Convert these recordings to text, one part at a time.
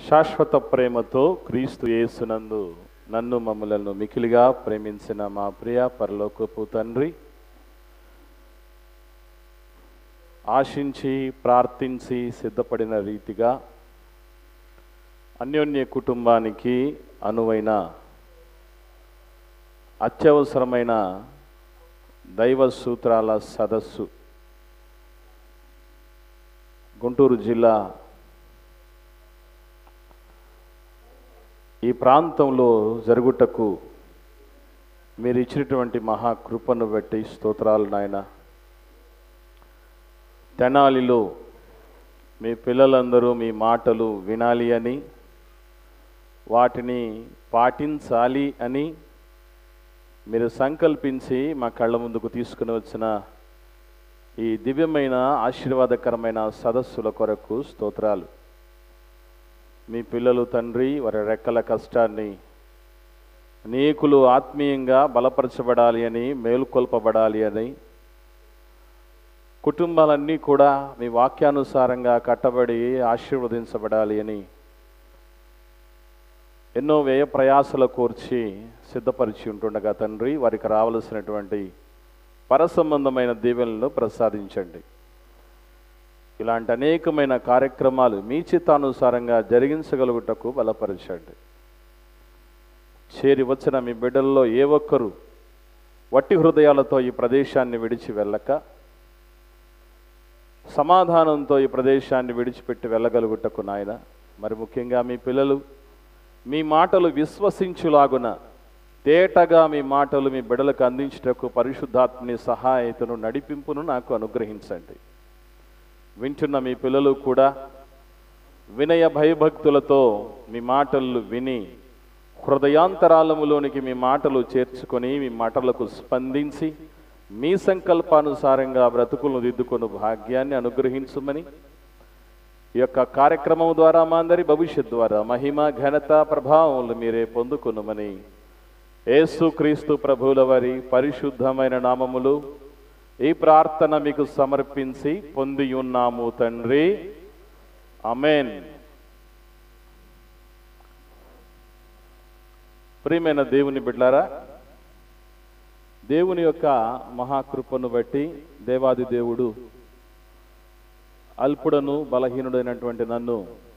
శాశ్వత ప్రేమతో క్రీస్తు యేసునందు నన్ను మమ్మలను మికిలిగా ప్రేమించిన మా ప్రియ పరలోకపు తండ్రి ఆశించి ప్రార్థించి సిద్ధపడిన రీతిగా అన్యోన్య కుటుంబానికి అనువైన అత్యవసరమైన దైవ సూత్రాల సదస్సు గుంటూరు జిల్లా ఈ ప్రాంతంలో జరుగుటకు మీరు ఇచ్చినటువంటి మహాకృపను బట్టి స్తోత్రాలు నాయన తెనాలిలో మీ పిల్లలందరూ మీ మాటలు వినాలి అని వాటిని పాటించాలి అని మీరు సంకల్పించి మా కళ్ళ ముందుకు తీసుకుని వచ్చిన ఈ దివ్యమైన ఆశీర్వాదకరమైన సదస్సుల కొరకు స్తోత్రాలు మీ పిల్లలు తండ్రి వారి రెక్కల కష్టాన్ని అనేకులు ఆత్మీయంగా బలపరచబడాలి అని మేలుకొల్పబడాలి అని కుటుంబాలన్నీ కూడా మీ వాక్యానుసారంగా కట్టబడి ఆశీర్వదించబడాలి అని ఎన్నో వ్యయ ప్రయాసల కూర్చి సిద్ధపరిచి ఉంటుండగా తండ్రి వారికి రావలసినటువంటి పరసంబంధమైన దీవెనలను ప్రసాదించండి ఇలాంటి అనేకమైన కార్యక్రమాలు మీ చిత్తానుసారంగా జరిగించగలుగుటకు బలపరచండి చేరి వచ్చిన మీ బిడ్డల్లో ఏ ఒక్కరు వట్టి హృదయాలతో ఈ ప్రదేశాన్ని విడిచి వెళ్ళక సమాధానంతో ఈ ప్రదేశాన్ని విడిచిపెట్టి వెళ్ళగలుగుటకు నాయన మరి ముఖ్యంగా మీ పిల్లలు మీ మాటలు విశ్వసించులాగున తేటగా మీ మాటలు మీ బిడలకు అందించుటకు పరిశుద్ధాత్మని సహాయతను నడిపింపును నాకు అనుగ్రహించండి వింటున్న మీ పిల్లలు కూడా వినయ భయభక్తులతో మీ మాటలు విని హృదయాంతరాలములోనికి మీ మాటలు చేర్చుకొని మీ మాటలకు స్పందించి మీ సంకల్పానుసారంగా బ్రతుకులను దిద్దుకొని భాగ్యాన్ని అనుగ్రహించమని ఈ యొక్క కార్యక్రమం ద్వారా మా అందరి భవిష్యత్ ద్వారా మహిమ ఘనత ప్రభావములు మీరే పొందుకునుమని యేసు క్రీస్తు ప్రభువుల వారి పరిశుద్ధమైన నామములు ఈ ప్రార్థన మీకు సమర్పించి పొంది ఉన్నాము తండ్రి అమేన్ ప్రియమైన దేవుని బిడ్లారా దేవుని యొక్క మహాకృపను బట్టి దేవాది దేవుడు అల్పుడను బలహీనుడైనటువంటి నన్ను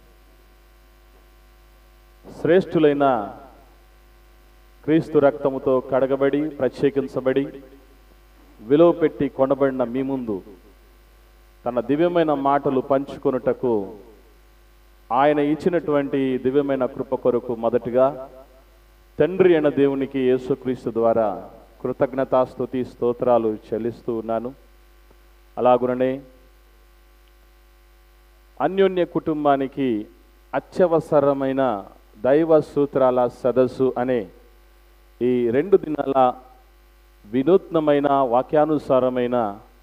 శ్రేష్ఠులైన క్రీస్తు రక్తముతో కడగబడి ప్రత్యేకించబడి విలువ పెట్టి కొనబడిన మీ ముందు తన దివ్యమైన మాటలు పంచుకొనుటకు ఆయన ఇచ్చినటువంటి దివ్యమైన కృప కొరకు మొదటిగా తండ్రి అయిన దేవునికి యేసుక్రీస్తు ద్వారా కృతజ్ఞతాస్తుతి స్తోత్రాలు చెల్లిస్తూ ఉన్నాను అలాగుననే అన్యోన్య కుటుంబానికి అత్యవసరమైన దైవ సూత్రాల సదస్సు అనే ఈ రెండు దినాల వినూత్నమైన వాక్యానుసారమైన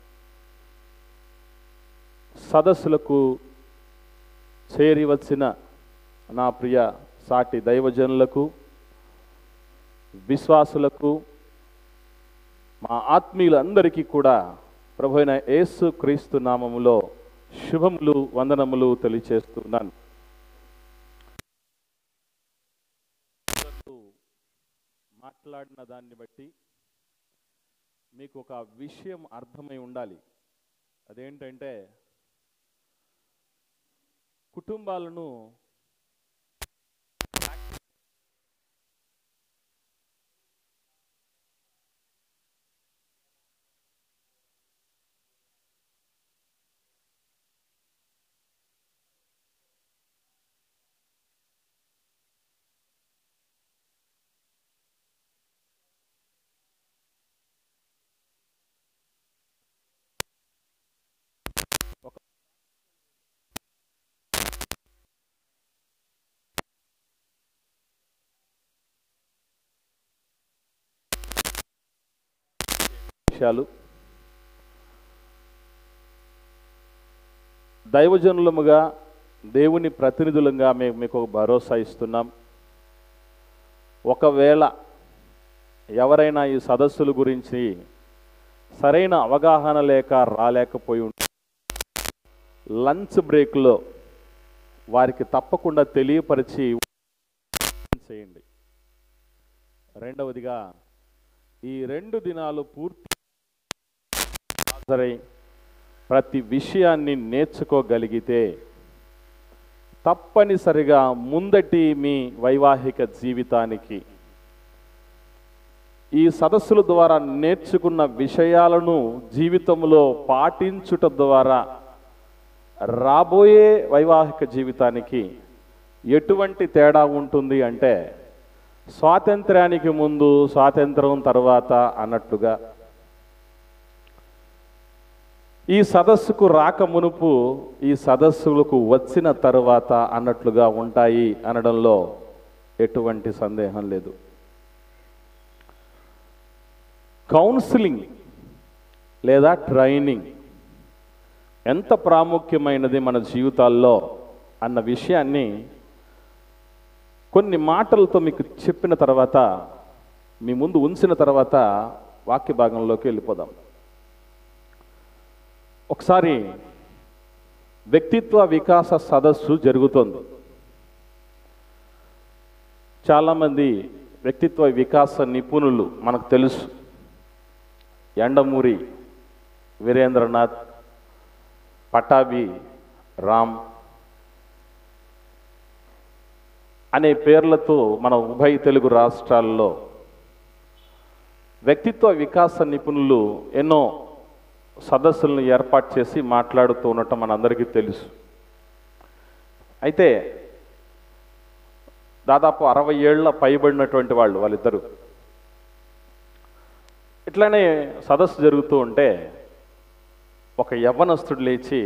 సదస్సులకు చేరి వచ్చిన నా ప్రియ సాటి దైవజనులకు విశ్వాసులకు మా ఆత్మీయులందరికీ కూడా ప్రభు అయిన యేసు క్రీస్తు నామములో శుభములు వందనములు తెలియచేస్తున్నాను మాట్లాడిన దాన్ని బట్టి మీకు ఒక విషయం అర్థమై ఉండాలి అదేంటంటే కుటుంబాలను విషయాలు దైవజనులముగా దేవుని ప్రతినిధులంగా మేము మీకు ఒక భరోసా ఇస్తున్నాం ఒకవేళ ఎవరైనా ఈ సదస్సుల గురించి సరైన అవగాహన లేక రాలేకపోయి ఉంటే లంచ్ బ్రేక్లో వారికి తప్పకుండా తెలియపరిచి చేయండి రెండవదిగా ఈ రెండు దినాలు పూర్తి హాజరై ప్రతి విషయాన్ని నేర్చుకోగలిగితే తప్పనిసరిగా ముందటి మీ వైవాహిక జీవితానికి ఈ సదస్సుల ద్వారా నేర్చుకున్న విషయాలను జీవితంలో పాటించుట ద్వారా రాబోయే వైవాహిక జీవితానికి ఎటువంటి తేడా ఉంటుంది అంటే స్వాతంత్ర్యానికి ముందు స్వాతంత్రం తర్వాత అన్నట్లుగా ఈ సదస్సుకు రాక మునుపు ఈ సదస్సులకు వచ్చిన తరువాత అన్నట్లుగా ఉంటాయి అనడంలో ఎటువంటి సందేహం లేదు కౌన్సిలింగ్ లేదా ట్రైనింగ్ ఎంత ప్రాముఖ్యమైనది మన జీవితాల్లో అన్న విషయాన్ని కొన్ని మాటలతో మీకు చెప్పిన తర్వాత మీ ముందు ఉంచిన తర్వాత వాక్య భాగంలోకి వెళ్ళిపోదాం ఒకసారి వ్యక్తిత్వ వికాస సదస్సు జరుగుతోంది చాలామంది వ్యక్తిత్వ వికాస నిపుణులు మనకు తెలుసు ఎండమూరి వీరేంద్రనాథ్ పటాభి రామ్ అనే పేర్లతో మన ఉభయ తెలుగు రాష్ట్రాల్లో వ్యక్తిత్వ వికాస నిపుణులు ఎన్నో సదస్సులను ఏర్పాటు చేసి మాట్లాడుతూ ఉండటం మనందరికీ తెలుసు అయితే దాదాపు అరవై ఏళ్ళ పైబడినటువంటి వాళ్ళు వాళ్ళిద్దరు ఇట్లానే సదస్సు జరుగుతూ ఉంటే ఒక యవ్వనస్తుడు లేచి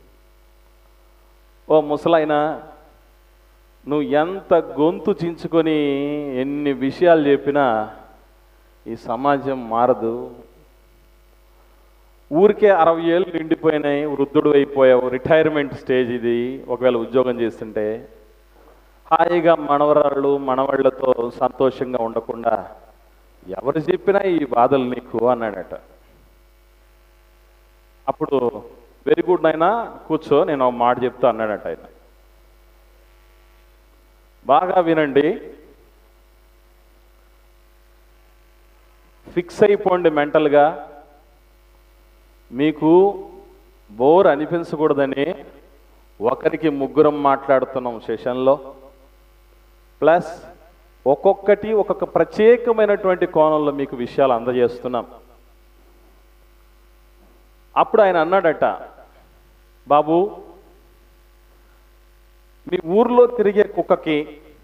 ఓ ముసలాయన నువ్వు ఎంత గొంతు చించుకొని ఎన్ని విషయాలు చెప్పినా ఈ సమాజం మారదు ఊరికే అరవై ఏళ్ళు నిండిపోయినాయి వృద్ధుడు అయిపోయావు రిటైర్మెంట్ స్టేజ్ ఇది ఒకవేళ ఉద్యోగం చేస్తుంటే హాయిగా మనవరాళ్ళు మనవాళ్లతో సంతోషంగా ఉండకుండా ఎవరు చెప్పినా ఈ బాధలు నీకు అన్నాడట అప్పుడు వెరీ గుడ్ నాయనా కూర్చో నేను ఒక మాట చెప్తా అన్నాడట ఆయన బాగా వినండి ఫిక్స్ అయిపోండి మెంటల్గా మీకు బోర్ అనిపించకూడదని ఒకరికి ముగ్గురం మాట్లాడుతున్నాం సెషన్లో ప్లస్ ఒక్కొక్కటి ఒక్కొక్క ప్రత్యేకమైనటువంటి కోణంలో మీకు విషయాలు అందజేస్తున్నాం అప్పుడు ఆయన అన్నాడట బాబు మీ ఊర్లో తిరిగే కుక్కకి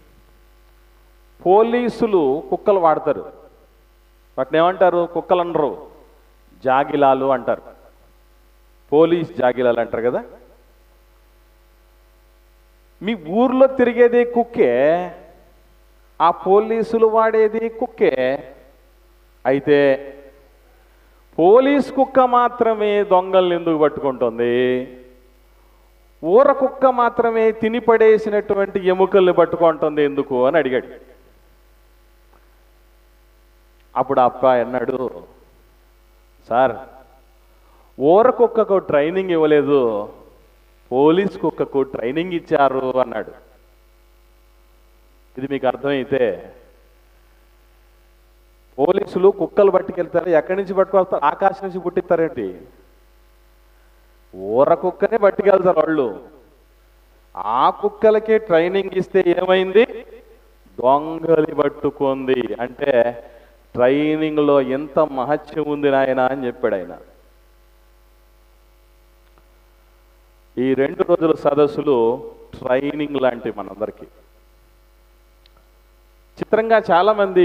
పోలీసులు కుక్కలు వాడతారు వాటిని ఏమంటారు కుక్కలు అనరు జాగిలాలు అంటారు పోలీస్ జాగిలాలు అంటారు కదా మీ ఊర్లో తిరిగేది కుక్కే ఆ పోలీసులు వాడేది కుక్కే అయితే పోలీస్ కుక్క మాత్రమే దొంగల్ని ఎందుకు పట్టుకుంటుంది ఊర కుక్క మాత్రమే తిని పడేసినటువంటి ఎముకల్ని పట్టుకుంటుంది ఎందుకు అని అడిగాడు అప్పుడు ఆ అబ్బాయి అన్నాడు సార్ ఊర కుక్కకు ట్రైనింగ్ ఇవ్వలేదు పోలీస్ కుక్కకు ట్రైనింగ్ ఇచ్చారు అన్నాడు ఇది మీకు అర్థమైతే పోలీసులు కుక్కలు పట్టుకెళ్తారు ఎక్కడి నుంచి పట్టుకొస్తారు ఆకాశం నుంచి పుట్టిస్తారేంటి ఊర కుక్కనే పట్టుకెళ్తారు వాళ్ళు ఆ కుక్కలకి ట్రైనింగ్ ఇస్తే ఏమైంది దొంగలి పట్టుకుంది అంటే ట్రైనింగ్లో ఎంత మహత్యం ఉంది నాయన అని చెప్పాడు ఆయన ఈ రెండు రోజుల సదస్సులు ట్రైనింగ్ లాంటివి మనందరికీ చిత్రంగా చాలామంది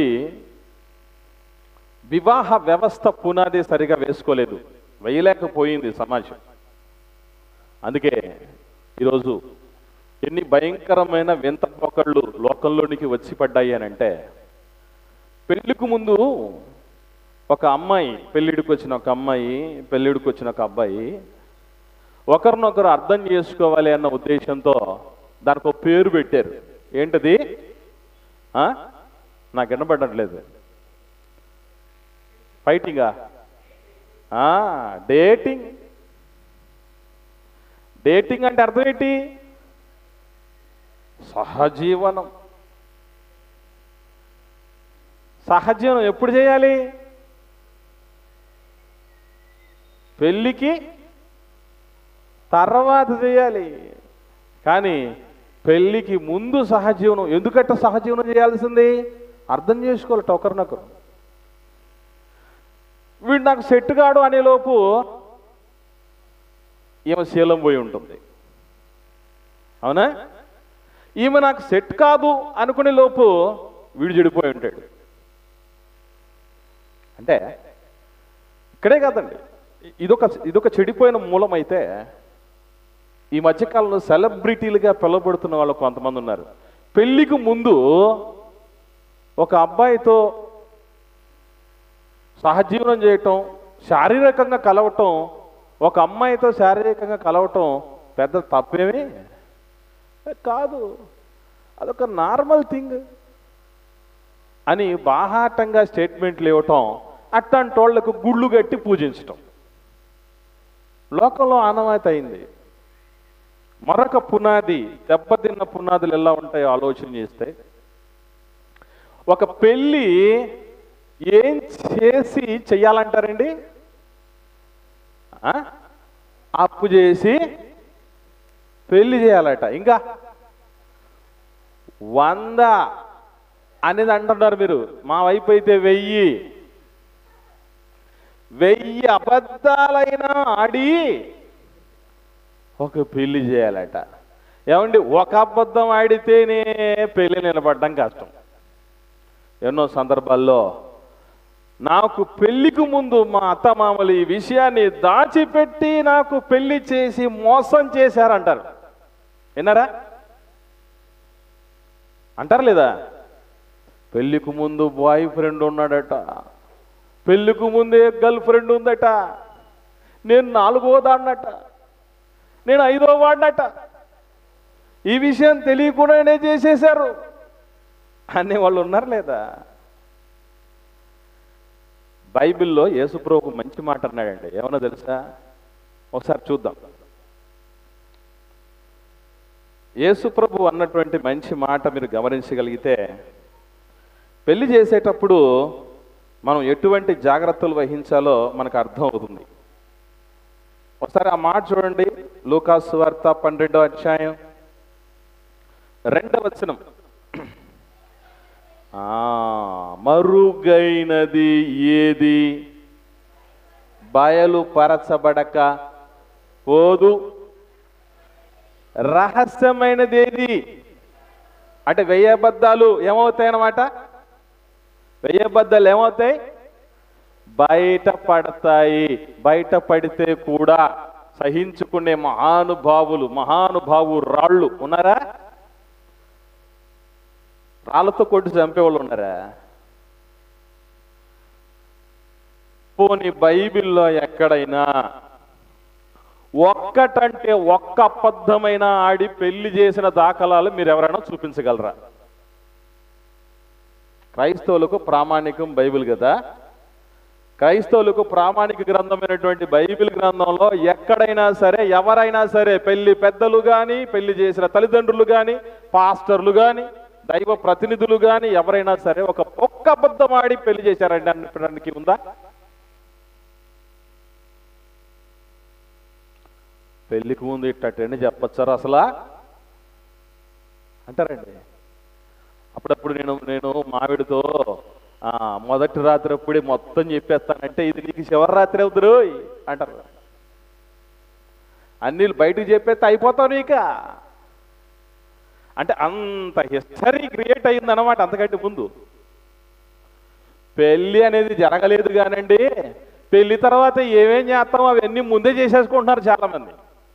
వివాహ వ్యవస్థ పునాది సరిగా వేసుకోలేదు వేయలేకపోయింది సమాజం అందుకే ఈరోజు ఎన్ని భయంకరమైన వింత పోకళ్ళు లోకంలోనికి వచ్చి పడ్డాయి అని అంటే పెళ్లికి ముందు ఒక అమ్మాయి పెళ్ళిడికి వచ్చిన ఒక అమ్మాయి పెళ్ళిడికి వచ్చిన ఒక అబ్బాయి ఒకరినొకరు అర్థం చేసుకోవాలి అన్న ఉద్దేశంతో దానికి ఒక పేరు పెట్టారు ఏంటది ఆ? నాకు వినపడట్లేదు ఫైటింగా ఆ, డేటింగ్ డేటింగ్ అంటే అర్థం ఏంటి సహజీవనం సహజీవనం ఎప్పుడు చేయాలి పెళ్ళికి తర్వాత చేయాలి కానీ పెళ్ళికి ముందు సహజీవనం ఎందుకంటే సహజీవనం చేయాల్సింది అర్థం చేసుకోవాలట ఒకరినొకరు వీడు నాకు సెట్ కాడు అనేలోపు ఈమె శీలం పోయి ఉంటుంది అవునా ఈమె నాకు సెట్ కాదు అనుకునే లోపు వీడు చెడిపోయి ఉంటాడు అంటే ఇక్కడే కాదండి ఇదొక ఇదొక చెడిపోయిన మూలం అయితే ఈ మధ్యకాలంలో సెలబ్రిటీలుగా పిలువబడుతున్న వాళ్ళు కొంతమంది ఉన్నారు పెళ్లికి ముందు ఒక అబ్బాయితో సహజీవనం చేయటం శారీరకంగా కలవటం ఒక అమ్మాయితో శారీరకంగా కలవటం పెద్ద తప్పేమి కాదు అదొక నార్మల్ థింగ్ అని బాహాటంగా స్టేట్మెంట్లు ఇవ్వటం అట్లాంటి వాళ్ళకు గుళ్ళు కట్టి పూజించటం లోకంలో ఆనవాయితీ అయింది మరొక పునాది దెబ్బతిన్న పునాదులు ఎలా ఉంటాయో ఆలోచన చేస్తే ఒక పెళ్ళి ఏం చేసి చెయ్యాలంటారండి ఆ? అప్పు చేసి పెళ్లి చేయాలట ఇంకా వంద అనేది అంటున్నారు మీరు మా వైపు అయితే వెయ్యి వెయ్యి అబద్ధాలైనా ఆడి ఒక పెళ్లి చేయాలట ఏమండి ఒక అబద్ధం ఆడితేనే పెళ్లి నిలబడడం కష్టం ఎన్నో సందర్భాల్లో నాకు పెళ్లికి ముందు మా అత్తమామలు ఈ విషయాన్ని దాచిపెట్టి నాకు పెళ్లి చేసి మోసం చేశారంటారు విన్నారా అంటారు లేదా పెళ్లికి ముందు బాయ్ ఫ్రెండ్ ఉన్నాడట పెళ్లికి ముందే గర్ల్ ఫ్రెండ్ ఉందట నేను నాలుగో దాన్నట నేను ఐదో వాడినట ఈ విషయం తెలియకుండానే చేసేశారు అనే వాళ్ళు ఉన్నారు లేదా బైబిల్లో యేసుప్రభు ఒక మంచి మాట అన్నాడండి ఏమన్నా తెలుసా ఒకసారి చూద్దాం యేసుప్రభు అన్నటువంటి మంచి మాట మీరు గమనించగలిగితే పెళ్లి చేసేటప్పుడు మనం ఎటువంటి జాగ్రత్తలు వహించాలో మనకు అర్థం అవుతుంది ఒకసారి ఆ మాట చూడండి లూకాసు వార్త పన్నెండో అధ్యాయం రెండవ వచనం ఆ, మరుగైనది ఏది బయలుపరచబడక పోదు రహస్యమైనది ఏది అంటే వెయ్యి అబద్ధాలు ఏమవుతాయి అన్నమాట వెయ్యి అబద్ధాలు ఏమవుతాయి బయట పడతాయి బయట పడితే కూడా సహించుకునే మహానుభావులు మహానుభావు రాళ్ళు ఉన్నారా రాళ్ళతో కొట్టి చంపేవాళ్ళు ఉన్నారా పోని బైబిల్లో ఎక్కడైనా ఒక్కటంటే ఒక్క అబద్ధమైన ఆడి పెళ్లి చేసిన దాఖలాలు మీరు ఎవరైనా చూపించగలరా క్రైస్తవులకు ప్రామాణికం బైబిల్ కదా క్రైస్తవులకు ప్రామాణిక గ్రంథమైనటువంటి బైబిల్ గ్రంథంలో ఎక్కడైనా సరే ఎవరైనా సరే పెళ్లి పెద్దలు కానీ పెళ్లి చేసిన తల్లిదండ్రులు కానీ పాస్టర్లు కానీ దైవ ప్రతినిధులు కానీ ఎవరైనా సరే ఒక ఒక్క అబద్ధం ఆడి పెళ్లి చేశారండి అనడానికి ఉందా పెళ్లికి ముందు ఇట్టండి చెప్పచ్చారు అసలా అంటారండి అప్పుడప్పుడు నేను నేను మావిడితో ఆ, మొదటి రాత్రి అప్పుడే మొత్తం చెప్పేస్తానంటే ఇది నీకు చివరి రాత్రి అవుతురు అంటారు అన్ని బయటకు చెప్పేస్తే అయిపోతావు నీక అంటే అంత హిస్టరీ క్రియేట్ అయింది అనమాట అంతకంటే ముందు పెళ్ళి అనేది జరగలేదు కానండి పెళ్లి తర్వాత ఏమేం చేస్తాం అవన్నీ ముందే చేసేసుకుంటున్నారు చాలా మంది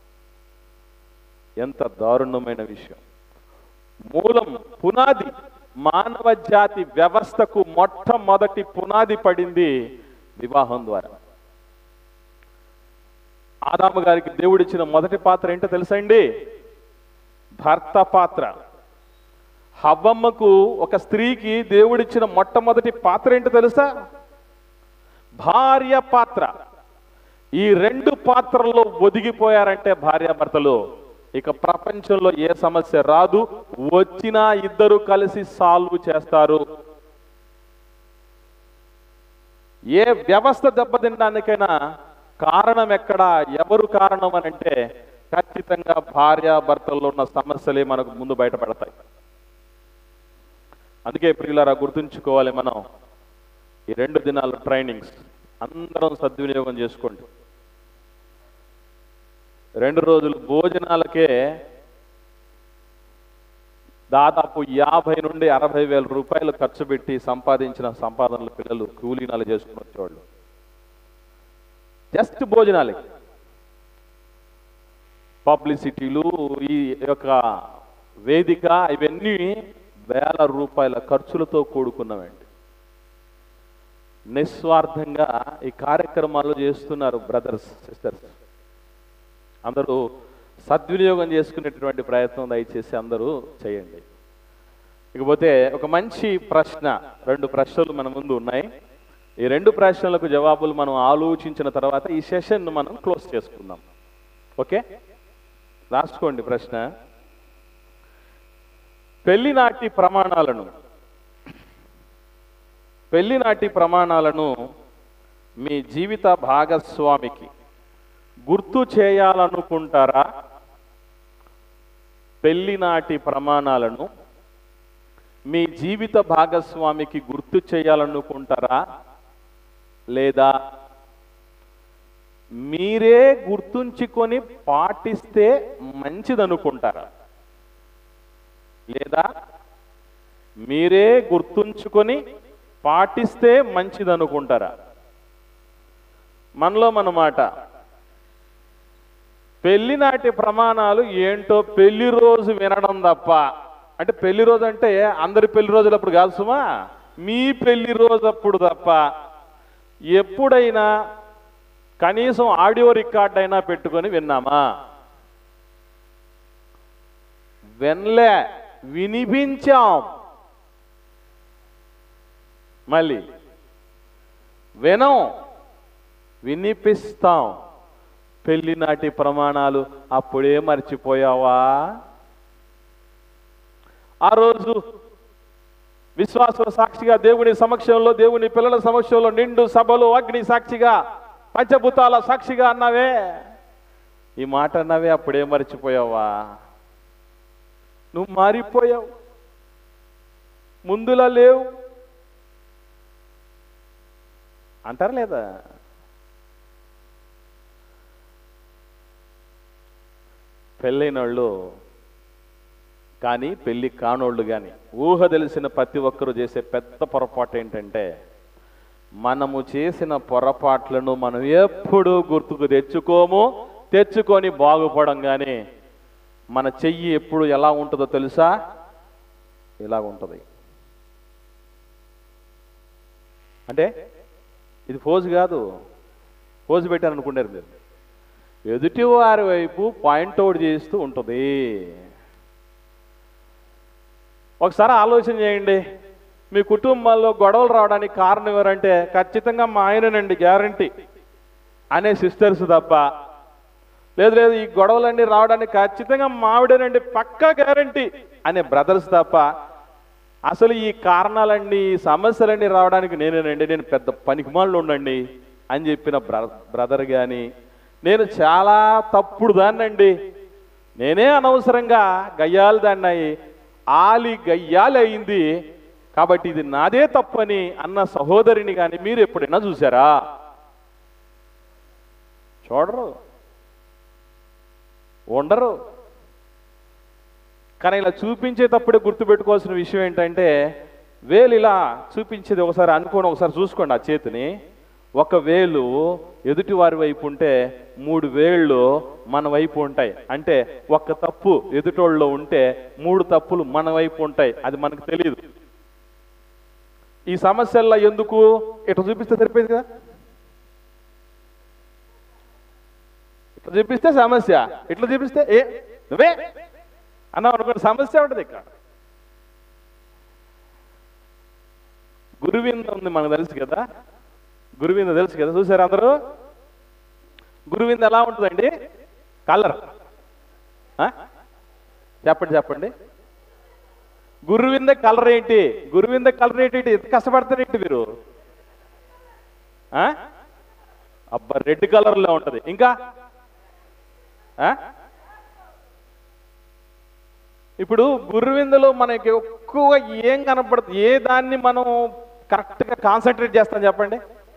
ఎంత దారుణమైన విషయం మూలం పునాది మానవ జాతి వ్యవస్థకు మొట్టమొదటి పునాది పడింది వివాహం ద్వారా ఆదాము గారికి దేవుడిచ్చిన మొదటి పాత్ర ఏంటో తెలుసా అండి భర్త పాత్ర హవ్వమ్మకు ఒక స్త్రీకి దేవుడిచ్చిన మొట్టమొదటి పాత్ర ఏంటో తెలుసా భార్య పాత్ర ఈ రెండు పాత్రల్లో ఒదిగిపోయారంటే భార్యాభర్తలు ఇక ప్రపంచంలో ఏ సమస్య రాదు వచ్చినా ఇద్దరు కలిసి సాల్వ్ చేస్తారు ఏ వ్యవస్థ దెబ్బతినడానికైనా కారణం ఎక్కడ ఎవరు కారణం అని అంటే ఖచ్చితంగా భార్య భర్తల్లో ఉన్న సమస్యలే మనకు ముందు బయటపడతాయి అందుకే ప్రియులారా గుర్తుంచుకోవాలి మనం ఈ రెండు దినాల ట్రైనింగ్స్ అందరం సద్వినియోగం చేసుకోండి రెండు రోజులు భోజనాలకే దాదాపు యాభై నుండి అరవై వేల రూపాయలు ఖర్చు పెట్టి సంపాదించిన సంపాదనలు పిల్లలు కూలీనాలు చేసుకుని వచ్చేవాళ్ళు జస్ట్ భోజనాలకి పబ్లిసిటీలు ఈ యొక్క వేదిక ఇవన్నీ వేల రూపాయల ఖర్చులతో కూడుకున్నవండి నిస్వార్థంగా ఈ కార్యక్రమాలు చేస్తున్నారు బ్రదర్స్ సిస్టర్స్ అందరూ సద్వినియోగం చేసుకునేటువంటి ప్రయత్నం దయచేసి అందరూ చేయండి ఇకపోతే ఒక మంచి ప్రశ్న రెండు ప్రశ్నలు మన ముందు ఉన్నాయి ఈ రెండు ప్రశ్నలకు జవాబులు మనం ఆలోచించిన తర్వాత ఈ సెషన్ మనం క్లోజ్ చేసుకుందాం ఓకే రాసుకోండి ప్రశ్న పెళ్లినాటి ప్రమాణాలను పెళ్లినాటి ప్రమాణాలను మీ జీవిత భాగస్వామికి గుర్తు చేయాలనుకుంటారా పెళ్లినాటి ప్రమాణాలను మీ జీవిత భాగస్వామికి గుర్తు చేయాలనుకుంటారా లేదా మీరే గుర్తుంచుకొని పాటిస్తే మంచిదనుకుంటారా లేదా మీరే గుర్తుంచుకొని పాటిస్తే మంచిదనుకుంటారా మనలో మన మాట పెళ్లి నాటి ప్రమాణాలు ఏంటో పెళ్లి రోజు వినడం తప్ప అంటే పెళ్లి రోజు అంటే అందరి పెళ్లి రోజులప్పుడు కాదు సుమా మీ పెళ్లి రోజు అప్పుడు తప్ప ఎప్పుడైనా కనీసం ఆడియో రికార్డ్ అయినా పెట్టుకొని విన్నామా వినలే వినిపించాం మళ్ళీ వినం వినిపిస్తాం పెళ్లి నాటి ప్రమాణాలు అప్పుడే మర్చిపోయావా ఆ రోజు విశ్వాసుల సాక్షిగా దేవుని సమక్షంలో దేవుని పిల్లల సమక్షంలో నిండు సభలో అగ్ని సాక్షిగా పంచభూతాల సాక్షిగా అన్నావే ఈ మాట అన్నావే అప్పుడే మర్చిపోయావా నువ్వు మారిపోయావు ముందులా లేవు అంటారా లేదా పెళ్ళైన వాళ్ళు కానీ పెళ్లి కానోళ్ళు కానీ ఊహ తెలిసిన ప్రతి ఒక్కరూ చేసే పెద్ద పొరపాటు ఏంటంటే మనము చేసిన పొరపాట్లను మనం ఎప్పుడూ గుర్తుకు తెచ్చుకోము తెచ్చుకొని బాగుపడంగానే మన చెయ్యి ఎప్పుడు ఎలా ఉంటుందో తెలుసా ఇలా ఉంటుంది అంటే ఇది ఫోజు కాదు ఫోజు పెట్టాను అనుకున్నారు మీరు ఎదుటి వారి వైపు పాయింట్ అవుట్ చేస్తూ ఉంటుంది ఒకసారి ఆలోచన చేయండి మీ కుటుంబాల్లో గొడవలు రావడానికి కారణం ఎవరంటే ఖచ్చితంగా మా ఆయననండి గ్యారంటీ అనే సిస్టర్స్ తప్ప లేదు లేదు ఈ గొడవలన్నీ రావడానికి ఖచ్చితంగా మావిడేనండి పక్కా గ్యారంటీ అనే బ్రదర్స్ తప్ప అసలు ఈ కారణాలన్నీ ఈ సమస్యలన్నీ రావడానికి నేనేనండి నేను పెద్ద పనికిమాళ్ళు ఉండండి అని చెప్పిన బ్ర బ్రదర్ కానీ నేను చాలా తప్పుడు దాన్నండి నేనే అనవసరంగా గయ్యాలి దాన్ని అయి ఆలి గయ్యాలి అయింది కాబట్టి ఇది నాదే తప్పని అన్న సహోదరిని కానీ మీరు ఎప్పుడైనా చూసారా చూడరు ఉండరు కానీ ఇలా చూపించేటప్పుడే గుర్తుపెట్టుకోవాల్సిన విషయం ఏంటంటే వేలు ఇలా చూపించేది ఒకసారి అనుకోని ఒకసారి చూసుకోండి ఆ చేతిని ఒక వేలు ఎదుటి వారి వైపు ఉంటే మూడు వేళ్ళు మన వైపు ఉంటాయి అంటే ఒక్క తప్పు ఎదుటోళ్ళలో ఉంటే మూడు తప్పులు మన వైపు ఉంటాయి అది మనకు తెలియదు ఈ సమస్యల్లో ఎందుకు ఇట్లా చూపిస్తే సరిపోయింది కదా ఇట్లా చూపిస్తే సమస్య ఇట్లా చూపిస్తే ఏ నువ్వే అన్నావు అనుకోండి సమస్య ఉంటుంది ఇక్కడ గురువింద ఉంది మనకు తెలుసు కదా గురువింద తెలుసు కదా చూసారు అందరూ గురువింద ఎలా ఉంటుందండి కలర్ ఆ? చెప్పండి చెప్పండి గురువింద కలర్ ఏంటి గురువింద కలర్ ఏంటి ఎంత కష్టపడతారేంటి మీరు ఆ? అబ్బా రెడ్ కలర్లో ఉంటది ఇంకా ఆ? ఇప్పుడు గురువిందలో మనకి ఎక్కువ ఏం కనపడుతుంది ఏ దాన్ని మనం కరెక్ట్గా కాన్సన్ట్రేట్ చేస్తాం చెప్పండి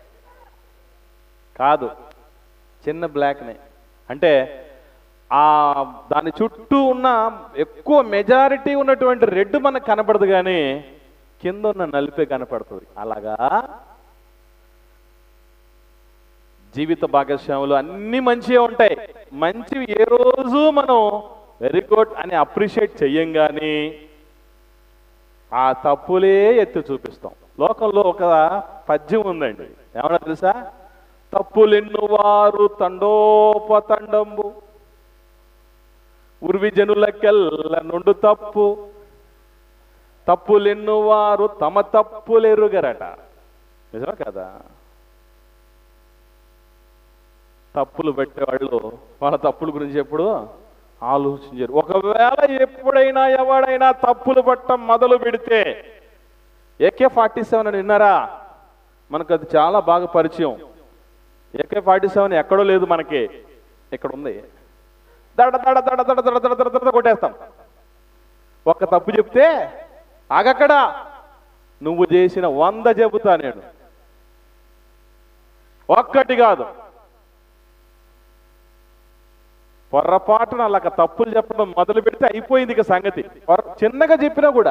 కాదు చిన్న బ్లాక్ని అంటే ఆ దాని చుట్టూ ఉన్న ఎక్కువ మెజారిటీ ఉన్నటువంటి రెడ్ మనకు కనపడదు కానీ కింద ఉన్న నలిపే కనపడుతుంది అలాగా జీవిత భాగస్వాములు అన్ని మంచిగా ఉంటాయి మంచివి ఏ రోజు మనం వెరీ గుడ్ అని అప్రిషియేట్ చెయ్యం కానీ ఆ తప్పులే ఎత్తి చూపిస్తాం లోకంలో ఒక పద్యం ఉందండి ఏమన్నా తెలుసా తప్పులెన్ను వారు తండోపతండంబు ఉర్వి జనులకెల్ల నుండు తప్పు తప్పులెన్ను వారు తమ తప్పులెరుగరట నిజమే కదా తప్పులు పెట్టేవాళ్ళు వాళ్ళ తప్పుల గురించి ఎప్పుడు ఆలోచించారు ఒకవేళ ఎప్పుడైనా ఎవడైనా తప్పులు పట్టం మొదలు పెడితే ఏకే ఫార్టీ సెవెన్ అని విన్నారా మనకు అది చాలా బాగా పరిచయం ఏకే ఫార్టీ సెవెన్ ఎక్కడో లేదు మనకి ఇక్కడ ఉంది దడ దడ దడ దడ దడ దడ దడ దడ కొట్టేస్తాం ఒక్క తప్పు చెప్తే ఆగక్కడ నువ్వు చేసిన వంద చెబుతా నేను ఒక్కటి కాదు పొర్రపాటున అలాగ తప్పులు చెప్పడం మొదలు పెడితే అయిపోయింది ఇక సంగతి పొర- చిన్నగా చెప్పినా కూడా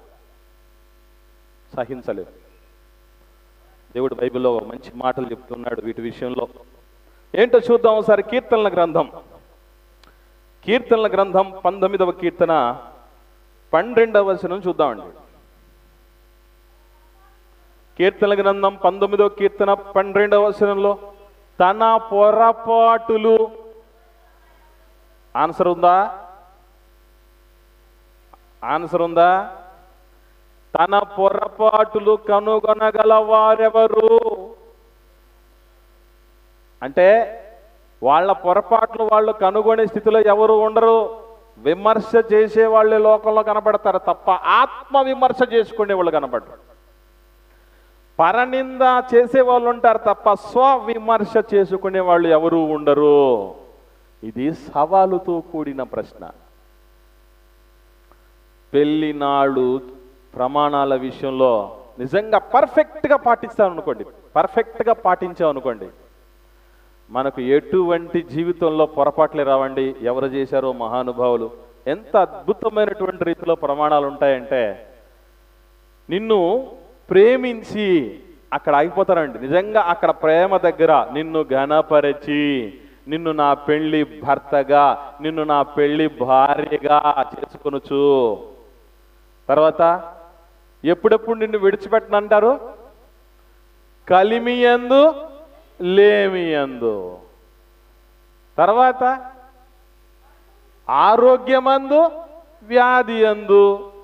సహించలేదు దేవుడు బైబిల్లో మంచి మాటలు చెప్తున్నాడు వీటి విషయంలో ఏంటో చూద్దాం ఒకసారి కీర్తనల గ్రంథం కీర్తనల గ్రంథం పంతొమ్మిదవ కీర్తన పన్నెండవ వచనం చూద్దామండి కీర్తనల గ్రంథం పంతొమ్మిదవ కీర్తన పన్నెండవ వచనంలో తన పొరపాటులు ఆన్సర్ ఉందా ఆన్సర్ ఉందా తన పొరపాటులు కనుగొనగల వారెవరు అంటే వాళ్ళ పొరపాట్లు వాళ్ళు కనుగొనే స్థితిలో ఎవరు ఉండరు విమర్శ చేసే వాళ్ళే లోకంలో కనబడతారు తప్ప ఆత్మ విమర్శ చేసుకునే వాళ్ళు కనబడరు పరనింద చేసే వాళ్ళు ఉంటారు తప్ప స్వ విమర్శ చేసుకునే వాళ్ళు ఎవరు ఉండరు ఇది సవాలుతో కూడిన ప్రశ్న పెళ్లి నాడు ప్రమాణాల విషయంలో నిజంగా పర్ఫెక్ట్గా పాటిస్తాం అనుకోండి పర్ఫెక్ట్గా పాటించాం అనుకోండి మనకు ఎటువంటి జీవితంలో పొరపాట్లే రావండి ఎవరు చేశారో మహానుభావులు ఎంత అద్భుతమైనటువంటి రీతిలో ప్రమాణాలు ఉంటాయంటే నిన్ను ప్రేమించి అక్కడ ఆగిపోతారండి నిజంగా అక్కడ ప్రేమ దగ్గర నిన్ను ఘనపరచి నిన్ను నా పెళ్లి భర్తగా నిన్ను నా పెళ్లి భార్యగా చేసుకొనొచ్చు తర్వాత ఎప్పుడెప్పుడు నిన్ను విడిచిపెట్టనంటారు కలిమియందు లేమియందు తర్వాత ఆరోగ్యమందు వ్యాధి అందు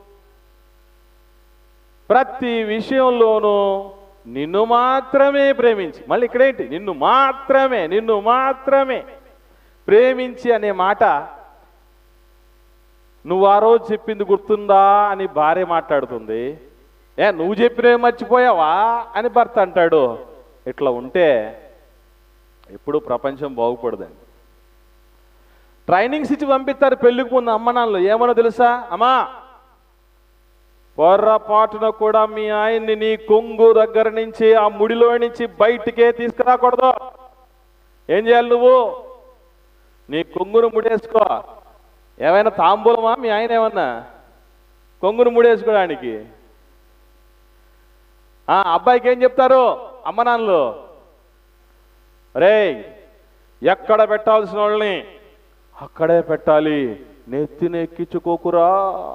ప్రతి విషయంలోనూ నిన్ను మాత్రమే ప్రేమించి మళ్ళీ ఇక్కడేంటి నిన్ను మాత్రమే నిన్ను మాత్రమే ప్రేమించి అనే మాట నువ్వు ఆ రోజు చెప్పింది గుర్తుందా అని భార్య మాట్లాడుతుంది ఏ నువ్వు చెప్పినవి మర్చిపోయావా అని భర్త అంటాడు ఇట్లా ఉంటే ఎప్పుడు ప్రపంచం బాగుపడదండి ట్రైనింగ్స్ ఇచ్చి పంపిస్తారు పెళ్లికి ముందు అమ్మ నాన్నలు ఏమన్నా తెలుసా అమ్మా పొర్రపాటున కూడా మీ ఆయన్ని నీ కొంగు దగ్గర నుంచి ఆ ముడిలో నుంచి బయటికే తీసుకురాకూడదు ఏం చేయాలి నువ్వు నీ కొంగును ముడేసుకో ఏమైనా తాంబూలమా మీ ఆయన ఏమన్నా కొంగును ముడేసుకోవడానికి ఆ అబ్బాయికి ఏం చెప్తారు అమ్మ నాన్నలు రేయ్ ఎక్కడ పెట్టాల్సిన వాళ్ళని అక్కడే పెట్టాలి నెత్తినెక్కించుకోకురా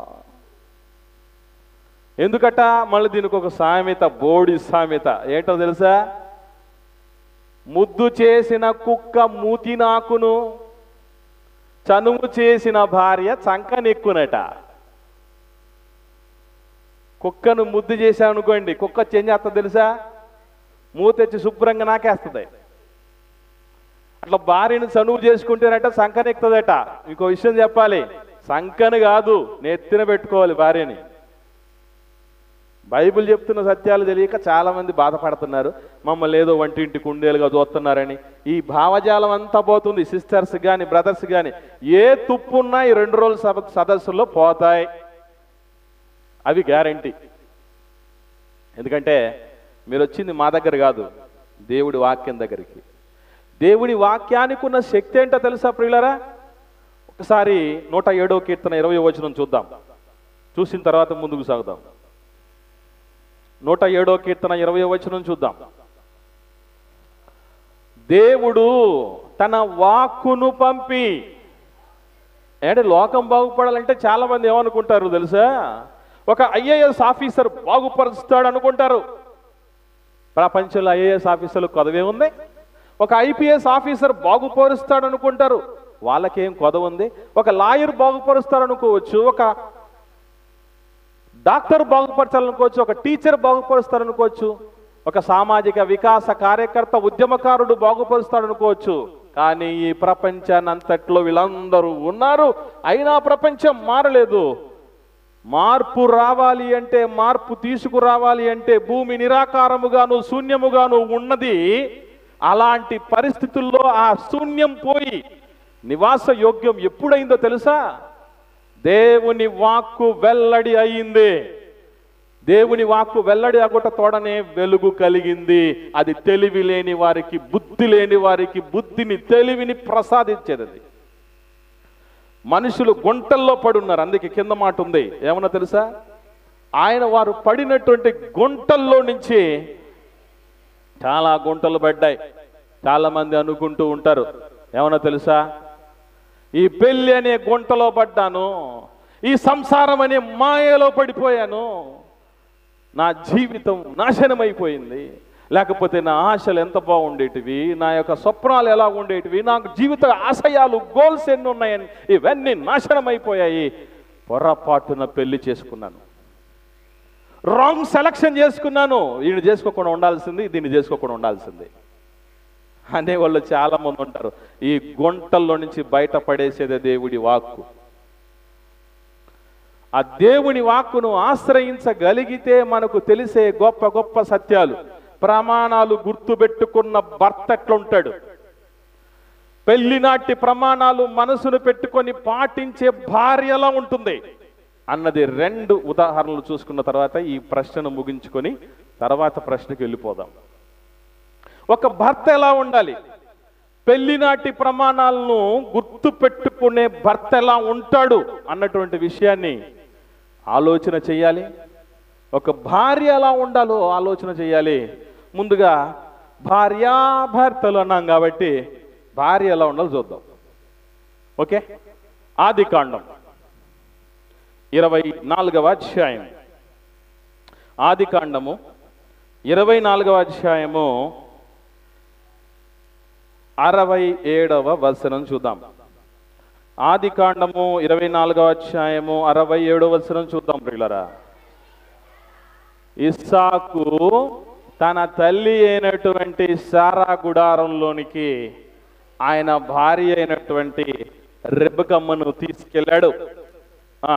ఎందుకట మళ్ళీ దీనికి ఒక సామెత బోడి సామెత ఏంటో తెలుసా ముద్దు చేసిన కుక్క మూతి నాకును చనుము చేసిన భార్య చంక నెక్కునట కుక్కను ముద్దు చేశాను అనుకోండి కుక్క చేంజ్ చేస్తా తెలుసా మూతెచ్చి శుభ్రంగా నాకేస్తుంది అట్లా భార్యను చనువు చేసుకుంటేనట సంకనెక్కుతుందట ఇంకో విషయం చెప్పాలి సంకను కాదు నెత్తిన పెట్టుకోవాలి భార్యని బైబిల్ చెప్తున్న సత్యాలు తెలియక చాలా మంది బాధపడుతున్నారు మమ్మల్ని ఏదో వంటింటి కుండేలుగా చూస్తున్నారని ఈ భావజాలం అంతా పోతుంది సిస్టర్స్ కానీ బ్రదర్స్ కానీ ఏ తుప్పున్నా ఈ రెండు రోజుల సభ సదస్సుల్లో పోతాయి అవి గ్యారంటీ ఎందుకంటే మీరు వచ్చింది మా దగ్గర కాదు దేవుడి వాక్యం దగ్గరికి దేవుడి వాక్యానికి ఉన్న శక్తి ఏంటో తెలుసా ప్రియులరా ఒకసారి నూట ఏడో కీర్తన ఇరవై వచనం చూద్దాం చూసిన తర్వాత ముందుకు సాగుదాం నూట ఏడో కీర్తన ఇరవై వచనం చూద్దాం దేవుడు తన వాక్కును పంపి అంటే లోకం బాగుపడాలంటే చాలా మంది ఏమనుకుంటారు తెలుసా ఒక ఐఏఎస్ ఆఫీసర్ బాగుపరుస్తాడు అనుకుంటారు ప్రపంచంలో ఐఏఎస్ ఆఫీసర్లు కొదవే ఉంది ఒక ఐపీఎస్ ఆఫీసర్ బాగుపరుస్తాడు అనుకుంటారు వాళ్ళకేం కొదవ ఉంది ఒక లాయర్ బాగుపరుస్తాడు అనుకోవచ్చు ఒక డాక్టర్ బాగుపరచాలనుకోవచ్చు ఒక టీచర్ బాగుపరుస్తారనుకోవచ్చు ఒక సామాజిక వికాస కార్యకర్త ఉద్యమకారుడు బాగుపరుస్తాడనుకోవచ్చు కానీ ఈ ప్రపంచాన్ని అంతట్లో వీళ్ళందరూ ఉన్నారు అయినా ప్రపంచం మారలేదు మార్పు రావాలి అంటే మార్పు తీసుకురావాలి అంటే భూమి నిరాకారముగాను శూన్యముగాను ఉన్నది అలాంటి పరిస్థితుల్లో ఆ శూన్యం పోయి నివాస యోగ్యం ఎప్పుడైందో తెలుసా దేవుని వాక్కు వెల్లడి అయింది దేవుని వాక్కు వెల్లడి అగుట తోడనే వెలుగు కలిగింది అది తెలివి లేని వారికి బుద్ధి లేని వారికి బుద్ధిని తెలివిని ప్రసాదించేది అది మనుషులు గుంటల్లో పడున్నారు అందుకే కింద మాట ఉంది ఏమన్నా తెలుసా ఆయన వారు పడినటువంటి గుంటల్లో నుంచి చాలా గుంటలు పడ్డాయి చాలా మంది అనుకుంటూ ఉంటారు ఏమన్నా తెలుసా ఈ పెళ్లి అనే గుంటలో పడ్డాను ఈ సంసారం అనే మాయలో పడిపోయాను నా జీవితం నాశనమైపోయింది లేకపోతే నా ఆశలు ఎంత బాగుండేటివి నా యొక్క స్వప్నాలు ఎలా ఉండేటివి నాకు జీవిత ఆశయాలు గోల్స్ ఎన్ని ఉన్నాయని ఇవన్నీ నాశనమైపోయాయి పొరపాటున పెళ్లి చేసుకున్నాను రాంగ్ సెలక్షన్ చేసుకున్నాను ఈయన చేసుకోకుండా ఉండాల్సింది దీన్ని చేసుకోకుండా ఉండాల్సింది అనేవాళ్ళు చాలా మంది ఉంటారు ఈ గుంటల్లో నుంచి బయటపడేసేదే దేవుడి వాక్కు ఆ దేవుని వాక్కును ఆశ్రయించగలిగితే మనకు తెలిసే గొప్ప గొప్ప సత్యాలు ప్రమాణాలు గుర్తుపెట్టుకున్న భర్త ఎట్లుంటాడు పెళ్లినాటి ప్రమాణాలు మనసును పెట్టుకొని పాటించే భార్య ఎలా ఉంటుంది అన్నది రెండు ఉదాహరణలు చూసుకున్న తర్వాత ఈ ప్రశ్నను ముగించుకొని తర్వాత ప్రశ్నకి వెళ్ళిపోదాం ఒక భర్త ఎలా ఉండాలి పెళ్లినాటి ప్రమాణాలను గుర్తు పెట్టుకునే భర్త ఎలా ఉంటాడు అన్నటువంటి విషయాన్ని ఆలోచన చేయాలి ఒక భార్య ఎలా ఉండాలో ఆలోచన చేయాలి ముందుగా భార్యాభర్తలు అన్నాం కాబట్టి భార్య ఎలా ఉండాలో చూద్దాం ఓకే ఆది కాండం ఇరవై నాలుగవ అధ్యాయం ఆది కాండము ఇరవై నాలుగవ అధ్యాయము అరవై ఏడవ వచనం చూద్దాం ఆది కాండము ఇరవై నాలుగవ అధ్యాయము అరవై ఏడవ వచనం చూద్దాం ప్రియులరా ఇస్సాకు తన తల్లి అయినటువంటి సారా గుడారంలోనికి ఆయన భార్య అయినటువంటి రెబ్బకమ్మను తీసుకెళ్ళాడు ఆ.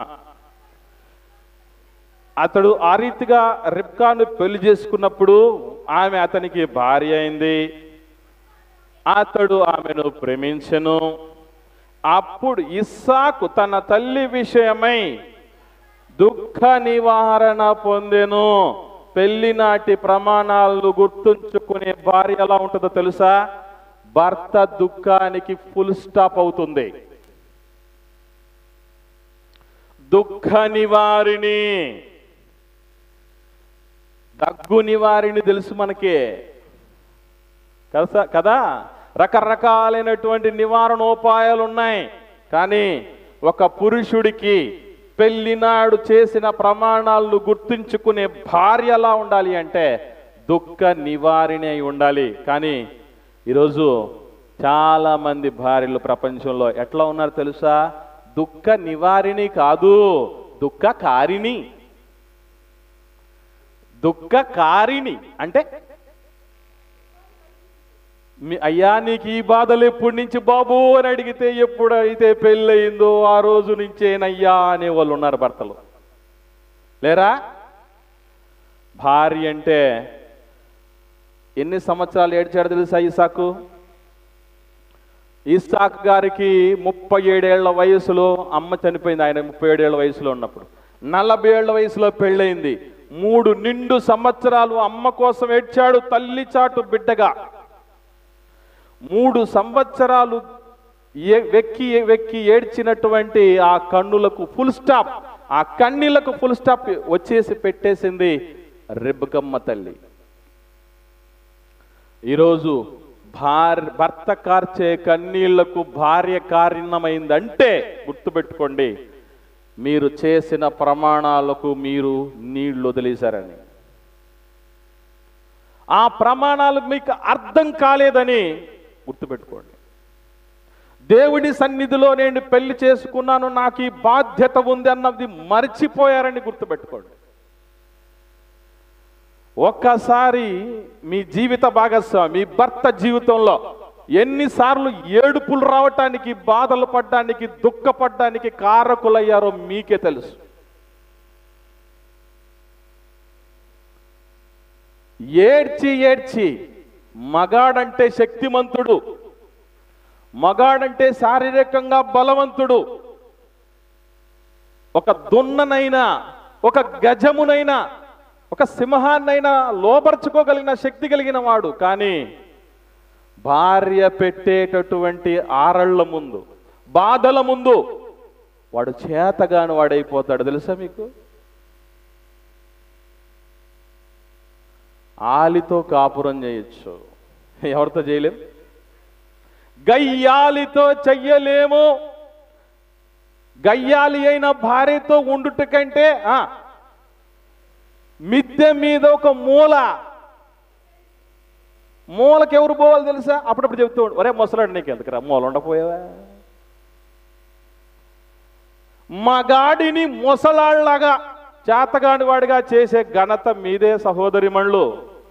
అతడు ఆ రీతిగా రిబ్కాను పెళ్లి చేసుకున్నప్పుడు ఆమె అతనికి భార్య అయింది అతడు ఆమెను ప్రేమించెను అప్పుడు ఇస్సాకు తన తల్లి విషయమై దుఃఖ నివారణ పొందెను పెళ్లి నాటి ప్రమాణాలను గుర్తుంచుకునే భార్య ఎలా ఉంటుందో తెలుసా భర్త దుఃఖానికి ఫుల్ స్టాప్ అవుతుంది దుఃఖ నివారిణి దగ్గు నివారిణి తెలుసు మనకి కదా కదా రకరకాలైనటువంటి నివారణోపాయాలు ఉన్నాయి కానీ ఒక పురుషుడికి పెళ్లినాడు చేసిన ప్రమాణాలను గుర్తుంచుకునే భార్య ఎలా ఉండాలి అంటే దుఃఖ నివారిణి అయి ఉండాలి కానీ ఈరోజు చాలా మంది భార్యలు ప్రపంచంలో ఎట్లా ఉన్నారు తెలుసా దుఃఖ నివారిణి కాదు దుఃఖ కారిణి దుఃఖ కారిణి అంటే మీ అయ్యా నీకు ఈ బాధలు ఎప్పటి నుంచి బాబు అని అడిగితే ఎప్పుడైతే పెళ్ళయిందో ఆ రోజు నుంచేనయ్యా అనే వాళ్ళు ఉన్నారు భర్తలు లేరా భార్య అంటే ఎన్ని సంవత్సరాలు ఏడ్చాడు తెలుసా ఇసాకు ఇసాక్ గారికి ముప్పై ఏడేళ్ల వయసులో అమ్మ చనిపోయింది ఆయన ముప్పై ఏడేళ్ల వయసులో ఉన్నప్పుడు నలభై ఏళ్ల వయసులో పెళ్ళయింది మూడు నిండు సంవత్సరాలు అమ్మ కోసం ఏడ్చాడు తల్లి చాటు బిడ్డగా మూడు సంవత్సరాలు ఏ- వెక్కి వెక్కి ఏడ్చినటువంటి ఆ కన్నులకు ఫుల్ స్టాప్ ఆ కన్నీళ్లకు ఫుల్ స్టాప్ వచ్చేసి పెట్టేసింది రెబ్బకమ్మ తల్లి ఈరోజు భార్య భర్త కార్చే కన్నీళ్లకు భార్య కారణమైందంటే గుర్తుపెట్టుకోండి మీరు చేసిన ప్రమాణాలకు మీరు నీళ్లు వదిలేశారని ఆ ప్రమాణాలు మీకు అర్థం కాలేదని గుర్తుపెట్టుకోండి దేవుడి సన్నిధిలో నేను పెళ్లి చేసుకున్నాను నాకు ఈ బాధ్యత ఉంది అన్నది మర్చిపోయారని గుర్తుపెట్టుకోండి ఒక్కసారి మీ జీవిత భాగస్వామి మీ భర్త జీవితంలో ఎన్నిసార్లు ఏడుపులు రావటానికి బాధలు పడ్డానికి దుఃఖపడ్డానికి కారకులయ్యారో మీకే తెలుసు ఏడ్చి ఏడ్చి మగాడంటే శక్తిమంతుడు మగాడంటే శారీరకంగా బలవంతుడు ఒక దున్ననైనా ఒక గజమునైనా ఒక సింహాన్నైనా లోపరుచుకోగలిగిన శక్తి కలిగిన వాడు కానీ భార్య పెట్టేటటువంటి ఆరళ్ళ ముందు బాధల ముందు వాడు చేతగాని వాడైపోతాడు తెలుసా మీకు ఆలితో కాపురం చేయొచ్చు ఎవరితో చేయలేం గయ్యాలితో చెయ్యలేము గయ్యాలి అయిన భార్యతో ఉండుట కంటే ఆ, మిద్దె మీద ఒక మూల మూలకి ఎవరు పోవాలి తెలుసా అప్పుడప్పుడు చెప్తూ ఉండు ఒరే ముసలాడు నీకు ఎందుకురా మూల ఉండపోయావా మగాడిని ముసలాళ్ళగా చేతగాని వాడిగా చేసే ఘనత మీదే సహోదరిమణులు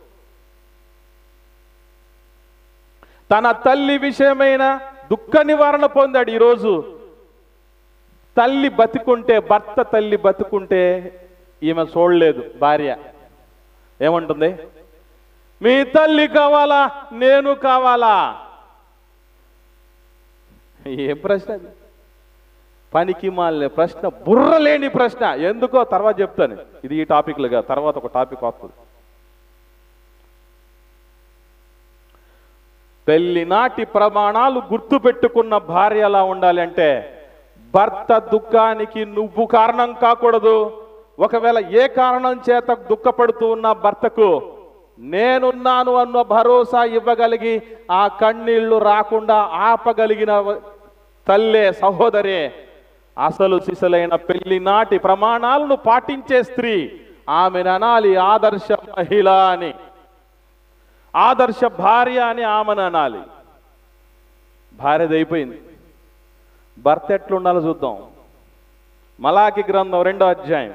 తన తల్లి విషయమైన దుఃఖ నివారణ పొందాడు ఈరోజు తల్లి బతికుంటే భర్త తల్లి బతికుంటే ఈమె చూడలేదు భార్య ఏమంటుంది మీ తల్లి కావాలా నేను కావాలా ఏం ప్రశ్న అది పనికి మాలిన ప్రశ్న బుర్ర లేని ప్రశ్న ఎందుకో తర్వాత చెప్తాను ఇది ఈ టాపిక్లుగా తర్వాత ఒక టాపిక్ వస్తుంది పెళ్లి నాటి ప్రమాణాలు గుర్తు పెట్టుకున్న భార్య ఎలా ఉండాలి అంటే భర్త దుఃఖానికి నువ్వు కారణం కాకూడదు ఒకవేళ ఏ కారణం చేత దుఃఖపడుతూ ఉన్న భర్తకు నేనున్నాను అన్న భరోసా ఇవ్వగలిగి ఆ కన్నీళ్లు రాకుండా ఆపగలిగిన తల్లే సహోదరే అసలు సిసలైన పెళ్లి నాటి ప్రమాణాలను పాటించే స్త్రీ ఆమెను అనాలి ఆదర్శ మహిళ అని ఆదర్శ భార్య అని ఆమెను అనాలి భార్యది అయిపోయింది భర్త ఎట్లుండాలో చూద్దాం మలాకి గ్రంథం రెండో అధ్యాయం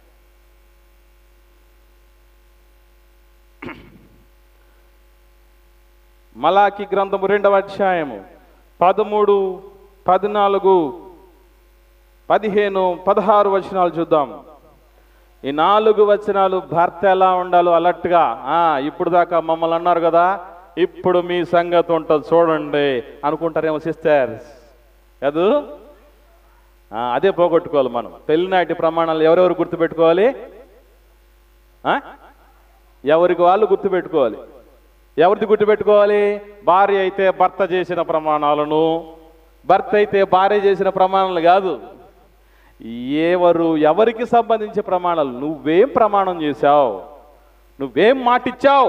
మలాకి గ్రంథము రెండవ అధ్యాయము పదమూడు పద్నాలుగు పదిహేను పదహారు వచనాలు చూద్దాం ఈ నాలుగు వచనాలు భర్త ఎలా ఉండాలో అలర్ట్గా ఆ ఇప్పుడు దాకా మమ్మల్ని అన్నారు కదా ఇప్పుడు మీ సంగతి ఉంటుంది చూడండి అనుకుంటారేమో సిస్టర్స్ కాదు ఆ, అదే పోగొట్టుకోవాలి మనం పెళ్లినాటి ప్రమాణాలు ఎవరెవరు గుర్తుపెట్టుకోవాలి ఆ? ఎవరికి వాళ్ళు గుర్తుపెట్టుకోవాలి ఎవరిది గుర్తుపెట్టుకోవాలి భార్య అయితే భర్త చేసిన ప్రమాణాలను భర్త అయితే భార్య చేసిన ప్రమాణాలు కాదు ఎవరు ఎవరికి సంబంధించిన ప్రమాణాలు నువ్వేం ప్రమాణం చేశావు నువ్వేం మాటిచ్చావు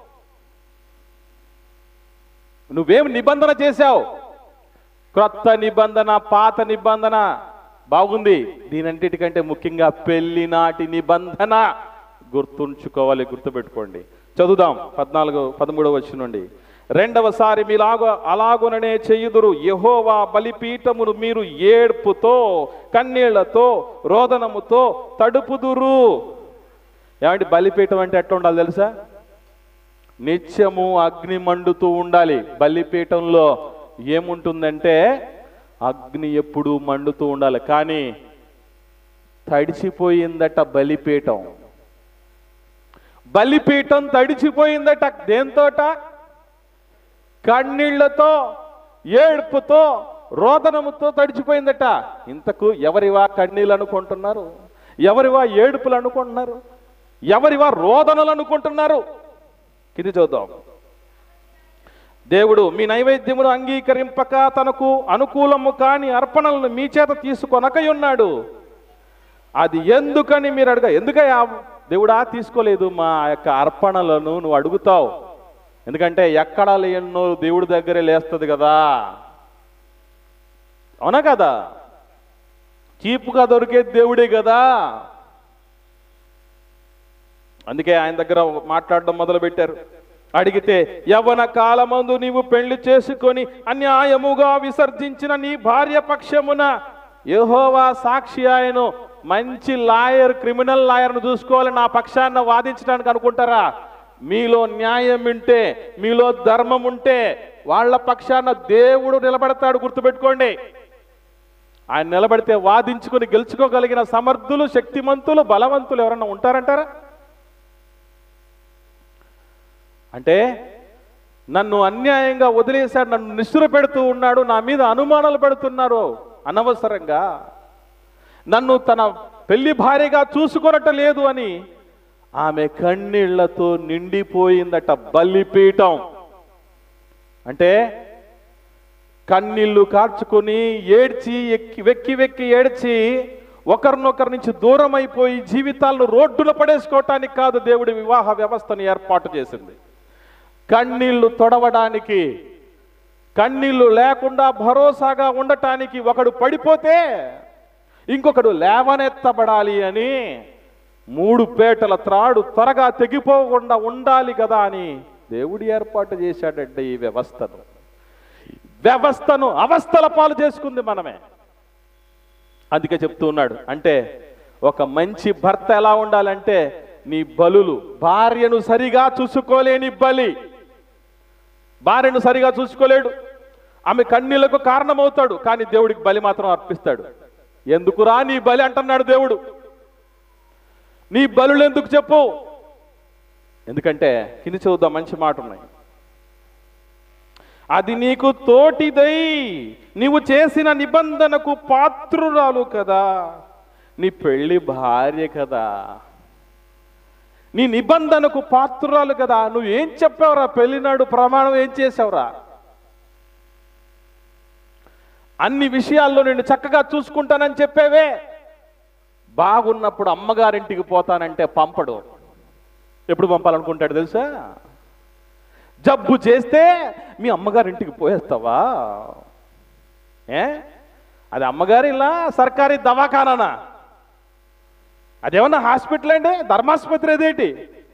నువ్వేం నిబంధన చేశావు క్రొత్త నిబంధన పాత నిబంధన బాగుంది దీనంటికంటే ముఖ్యంగా పెళ్లి నాటి నిబంధన గుర్తుంచుకోవాలి గుర్తుపెట్టుకోండి చదువుదాం పద్నాలుగు పదమూడవ వచ్చి నుండి రెండవసారి మీలాగ అలాగుననే చెయ్యుదురు యహోవా బలిపీఠమును మీరు ఏడ్పుతో కన్నీళ్లతో రోదనముతో తడుపుదురు ఏమంటే బలిపీఠం అంటే ఎట్లా ఉండాలి తెలుసా నిత్యము అగ్ని మండుతూ ఉండాలి బలిపీఠంలో ఏముంటుందంటే అగ్ని ఎప్పుడు మండుతూ ఉండాలి కానీ తడిచిపోయిందట బలిపీఠం బలిపీఠం తడిచిపోయిందట దేంతోట కన్నీళ్లతో ఏడుపుతో రోదనముతో తడిచిపోయిందట ఇంతకు ఎవరివా కన్నీళ్ళు అనుకుంటున్నారు ఎవరివా ఏడుపులు అనుకుంటున్నారు ఎవరివా రోదనలు అనుకుంటున్నారు ఇది చూద్దాం దేవుడు మీ నైవేద్యమును అంగీకరింపక తనకు అనుకూలము కాని అర్పణలను మీ చేత తీసుకొనకై ఉన్నాడు అది ఎందుకని మీరు అడగ ఎందుకయ్యా దేవుడా తీసుకోలేదు మా యొక్క అర్పణలను నువ్వు అడుగుతావు ఎందుకంటే ఎక్కడ లేనో దేవుడి దగ్గరే లేస్తుంది కదా అవునా కదా చీపుగా దొరికే దేవుడే కదా అందుకే ఆయన దగ్గర మాట్లాడడం మొదలు పెట్టారు అడిగితే యవ్వన కాలమందు నీవు పెళ్లి చేసుకొని అన్యాయముగా విసర్జించిన నీ భార్య పక్షమున యెహోవా సాక్షి ఆయను మంచి లాయర్ క్రిమినల్ లాయర్ను చూసుకోవాలి నా పక్షాన వాదించడానికి అనుకుంటారా మీలో న్యాయం ఉంటే మీలో ధర్మం ఉంటే వాళ్ళ పక్షాన దేవుడు నిలబడతాడు గుర్తుపెట్టుకోండి ఆయన నిలబడితే వాదించుకొని గెలుచుకోగలిగిన సమర్థులు శక్తిమంతులు బలవంతులు ఎవరన్నా ఉంటారంటారా అంటే నన్ను అన్యాయంగా వదిలేశాడు నన్ను నిష్ఠుర పెడుతూ ఉన్నాడు నా మీద అనుమానాలు పెడుతున్నారు అనవసరంగా నన్ను తన పెళ్లి భార్యగా చూసుకొనట లేదు అని ఆమె కన్నీళ్లతో నిండిపోయిందట బల్లిపీఠం అంటే కన్నీళ్లు కార్చుకొని ఏడ్చి ఎక్కి వెక్కి వెక్కి ఏడ్చి ఒకరినొకరి నుంచి దూరం అయిపోయి జీవితాలను రోడ్డున పడేసుకోవటానికి కాదు దేవుడి వివాహ వ్యవస్థను ఏర్పాటు చేసింది కన్నీళ్లు తొడవడానికి కన్నీళ్లు లేకుండా భరోసాగా ఉండటానికి ఒకడు పడిపోతే ఇంకొకడు లేవనెత్తబడాలి అని మూడు పేటల త్రాడు త్వరగా తెగిపోకుండా ఉండాలి కదా అని దేవుడు ఏర్పాటు చేశాడంటే ఈ వ్యవస్థను వ్యవస్థను అవస్థల పాలు చేసుకుంది మనమే అందుకే చెప్తూ ఉన్నాడు అంటే ఒక మంచి భర్త ఎలా ఉండాలంటే నీ బలులు భార్యను సరిగా చూసుకోలేని బలి భార్యను సరిగా చూసుకోలేడు ఆమె కన్నీళ్లకు కారణమవుతాడు కానీ దేవుడికి బలి మాత్రం అర్పిస్తాడు ఎందుకురా నీ బలి అంటున్నాడు దేవుడు నీ బలులు ఎందుకు చెప్పు ఎందుకంటే కింది చూద్దాం మంచి మాట ఉన్నాయి అది నీకు తోటిదై నీవు చేసిన నిబంధనకు పాత్రురాలు కదా నీ పెళ్లి భార్య కదా నీ నిబంధనకు పాత్రురాలు కదా నువ్వు ఏం చెప్పావురా పెళ్లినాడు ప్రమాణం ఏం చేసావురా అన్ని విషయాల్లో నేను చక్కగా చూసుకుంటానని చెప్పేవే బాగున్నప్పుడు అమ్మగారింటికి పోతానంటే పంపడు ఎప్పుడు పంపాలనుకుంటాడు తెలుసా జబ్బు చేస్తే మీ అమ్మగారింటికి పోయేస్తావా ఏ అది అమ్మగారి ఇలా సర్కారీ దవాఖానా అదేమన్నా హాస్పిటల్ అండి ధర్మాసుపత్రి అదేంటి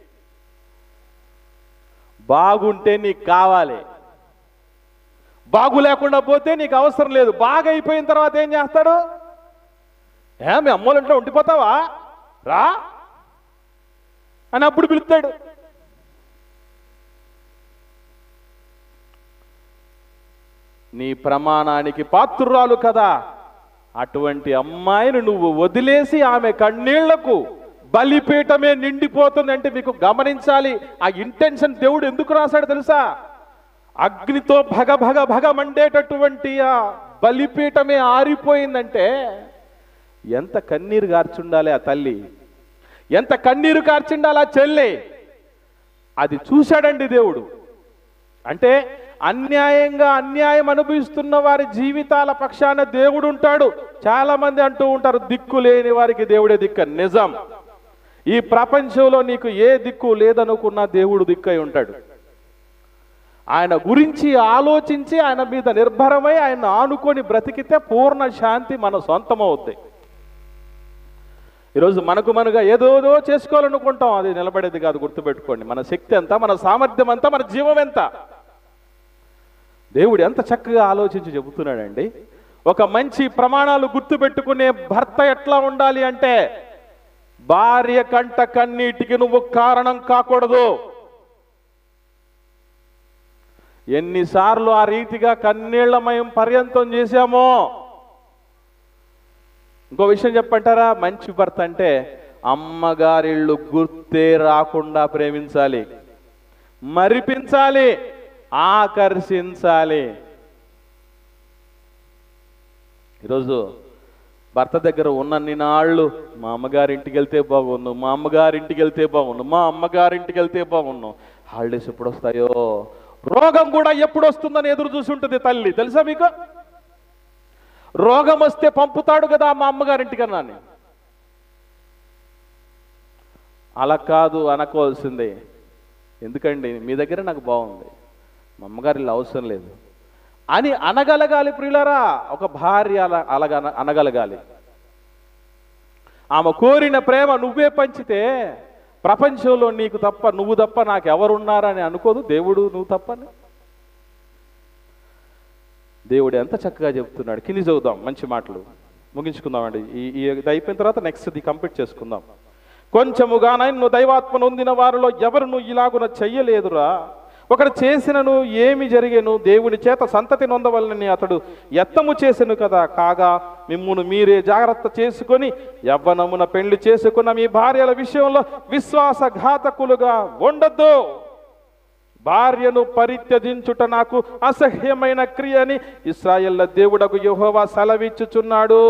బాగుంటే నీకు కావాలి బాగు లేకుండా పోతే నీకు అవసరం లేదు బాగా అయిపోయిన తర్వాత ఏం చేస్తాడు ఏ మీ అమ్మోళ్ళ ఇంట్లో ఉండిపోతావా రా అని అప్పుడు పిలుస్తాడు నీ ప్రమాణానికి పాత్రురాలు కదా అటువంటి అమ్మాయిని నువ్వు వదిలేసి ఆమె కన్నీళ్లకు బలిపీఠమే నిండిపోతుంది అంటే మీకు గమనించాలి ఆ ఇంటెన్షన్ దేవుడు ఎందుకు రాశాడు తెలుసా అగ్నితో భగ భగ భగ మండేటటువంటి ఆ బలిపీఠమే ఆరిపోయిందంటే ఎంత కన్నీరు కార్చుండాలి ఆ తల్లి ఎంత కన్నీరు కార్చిండాలి ఆ చెల్లి అది చూశాడండి దేవుడు అంటే అన్యాయంగా అన్యాయం అనుభవిస్తున్న వారి జీవితాల పక్షాన దేవుడు ఉంటాడు చాలా మంది అంటూ ఉంటారు దిక్కు లేని వారికి దేవుడే దిక్క నిజం ఈ ప్రపంచంలో నీకు ఏ దిక్కు లేదనుకున్నా దేవుడు దిక్కై ఉంటాడు ఆయన గురించి ఆలోచించి ఆయన మీద నిర్భరమై ఆయన ఆనుకొని బ్రతికితే పూర్ణ శాంతి మన సొంతం అవుద్ది ఈరోజు మనకు మనగా ఏదోదో చేసుకోవాలనుకుంటాం అది నిలబడేది కాదు గుర్తుపెట్టుకోండి మన శక్తి ఎంత మన సామర్థ్యం ఎంత మన జీవం ఎంత దేవుడు ఎంత చక్కగా ఆలోచించి చెబుతున్నాడండి ఒక మంచి ప్రమాణాలు గుర్తుపెట్టుకునే భర్త ఎట్లా ఉండాలి అంటే భార్య కంట కన్నీటికి నువ్వు కారణం కాకూడదు ఎన్నిసార్లు ఆ రీతిగా కన్నీళ్లమయం పర్యంతం చేశామో ఇంకో విషయం చెప్పంటారా మంచి భర్త అంటే అమ్మగారిళ్ళు గుర్తే రాకుండా ప్రేమించాలి మరిపించాలి ఆకర్షించాలి ఈరోజు భర్త దగ్గర ఉన్నన్ని నాళ్ళు మా అమ్మగారింటికి వెళ్తే బాగున్ను మా అమ్మగారింటికి వెళ్తే బాగున్ను మా అమ్మగారింటికి వెళ్తే బాగున్ను హాలిడేస్ ఎప్పుడు వస్తాయో రోగం కూడా ఎప్పుడు వస్తుందని ఎదురు చూసి ఉంటుంది తల్లి తెలుసా మీకు రోగం వస్తే పంపుతాడు కదా మా అమ్మగారింటికన్నా అని. అలా కాదు అనుకోవాల్సిందే ఎందుకండి మీ దగ్గర నాకు బాగుంది మా అమ్మగారి ఇలా అవసరం లేదు అని అనగలగాలి ప్రియులరా ఒక భార్య అలా అలాగ అన- అనగలగాలి ఆమె కోరిన ప్రేమ నువ్వే పంచితే ప్రపంచంలో నీకు తప్ప నువ్వు తప్ప నాకు ఎవరున్నారని అనుకోదు దేవుడు నువ్వు తప్పని దేవుడు ఎంత చక్కగా చెప్తున్నాడు కింది చదువుదాం మంచి మాటలు ముగించుకుందామండి ఈ ఈ ఇది అయిపోయిన తర్వాత నెక్స్ట్ ఇది కంప్లీట్ చేసుకుందాం కొంచెముగా నువ్వు దైవాత్మ నొందిన వారిలో ఎవరును ఇలాగున చెయ్యలేదురా ఒకడు చేసినను ఏమి జరిగేను దేవుని చేత సంతతి నొందవలనని అతడు ఎత్తము చేసెను కదా కాగా మిమ్మును మీరే జాగ్రత్త చేసుకొని యవ్వనమున పెళ్లి చేసుకున్న మీ భార్యల విషయంలో విశ్వాసఘాతకులుగా ఉండొద్దు భార్యను పరిత్యజించుట నాకు అసహ్యమైన క్రియ అని ఇస్రాయేళ్ల దేవుడకు యెహోవా సెలవిచ్చుచున్నాడు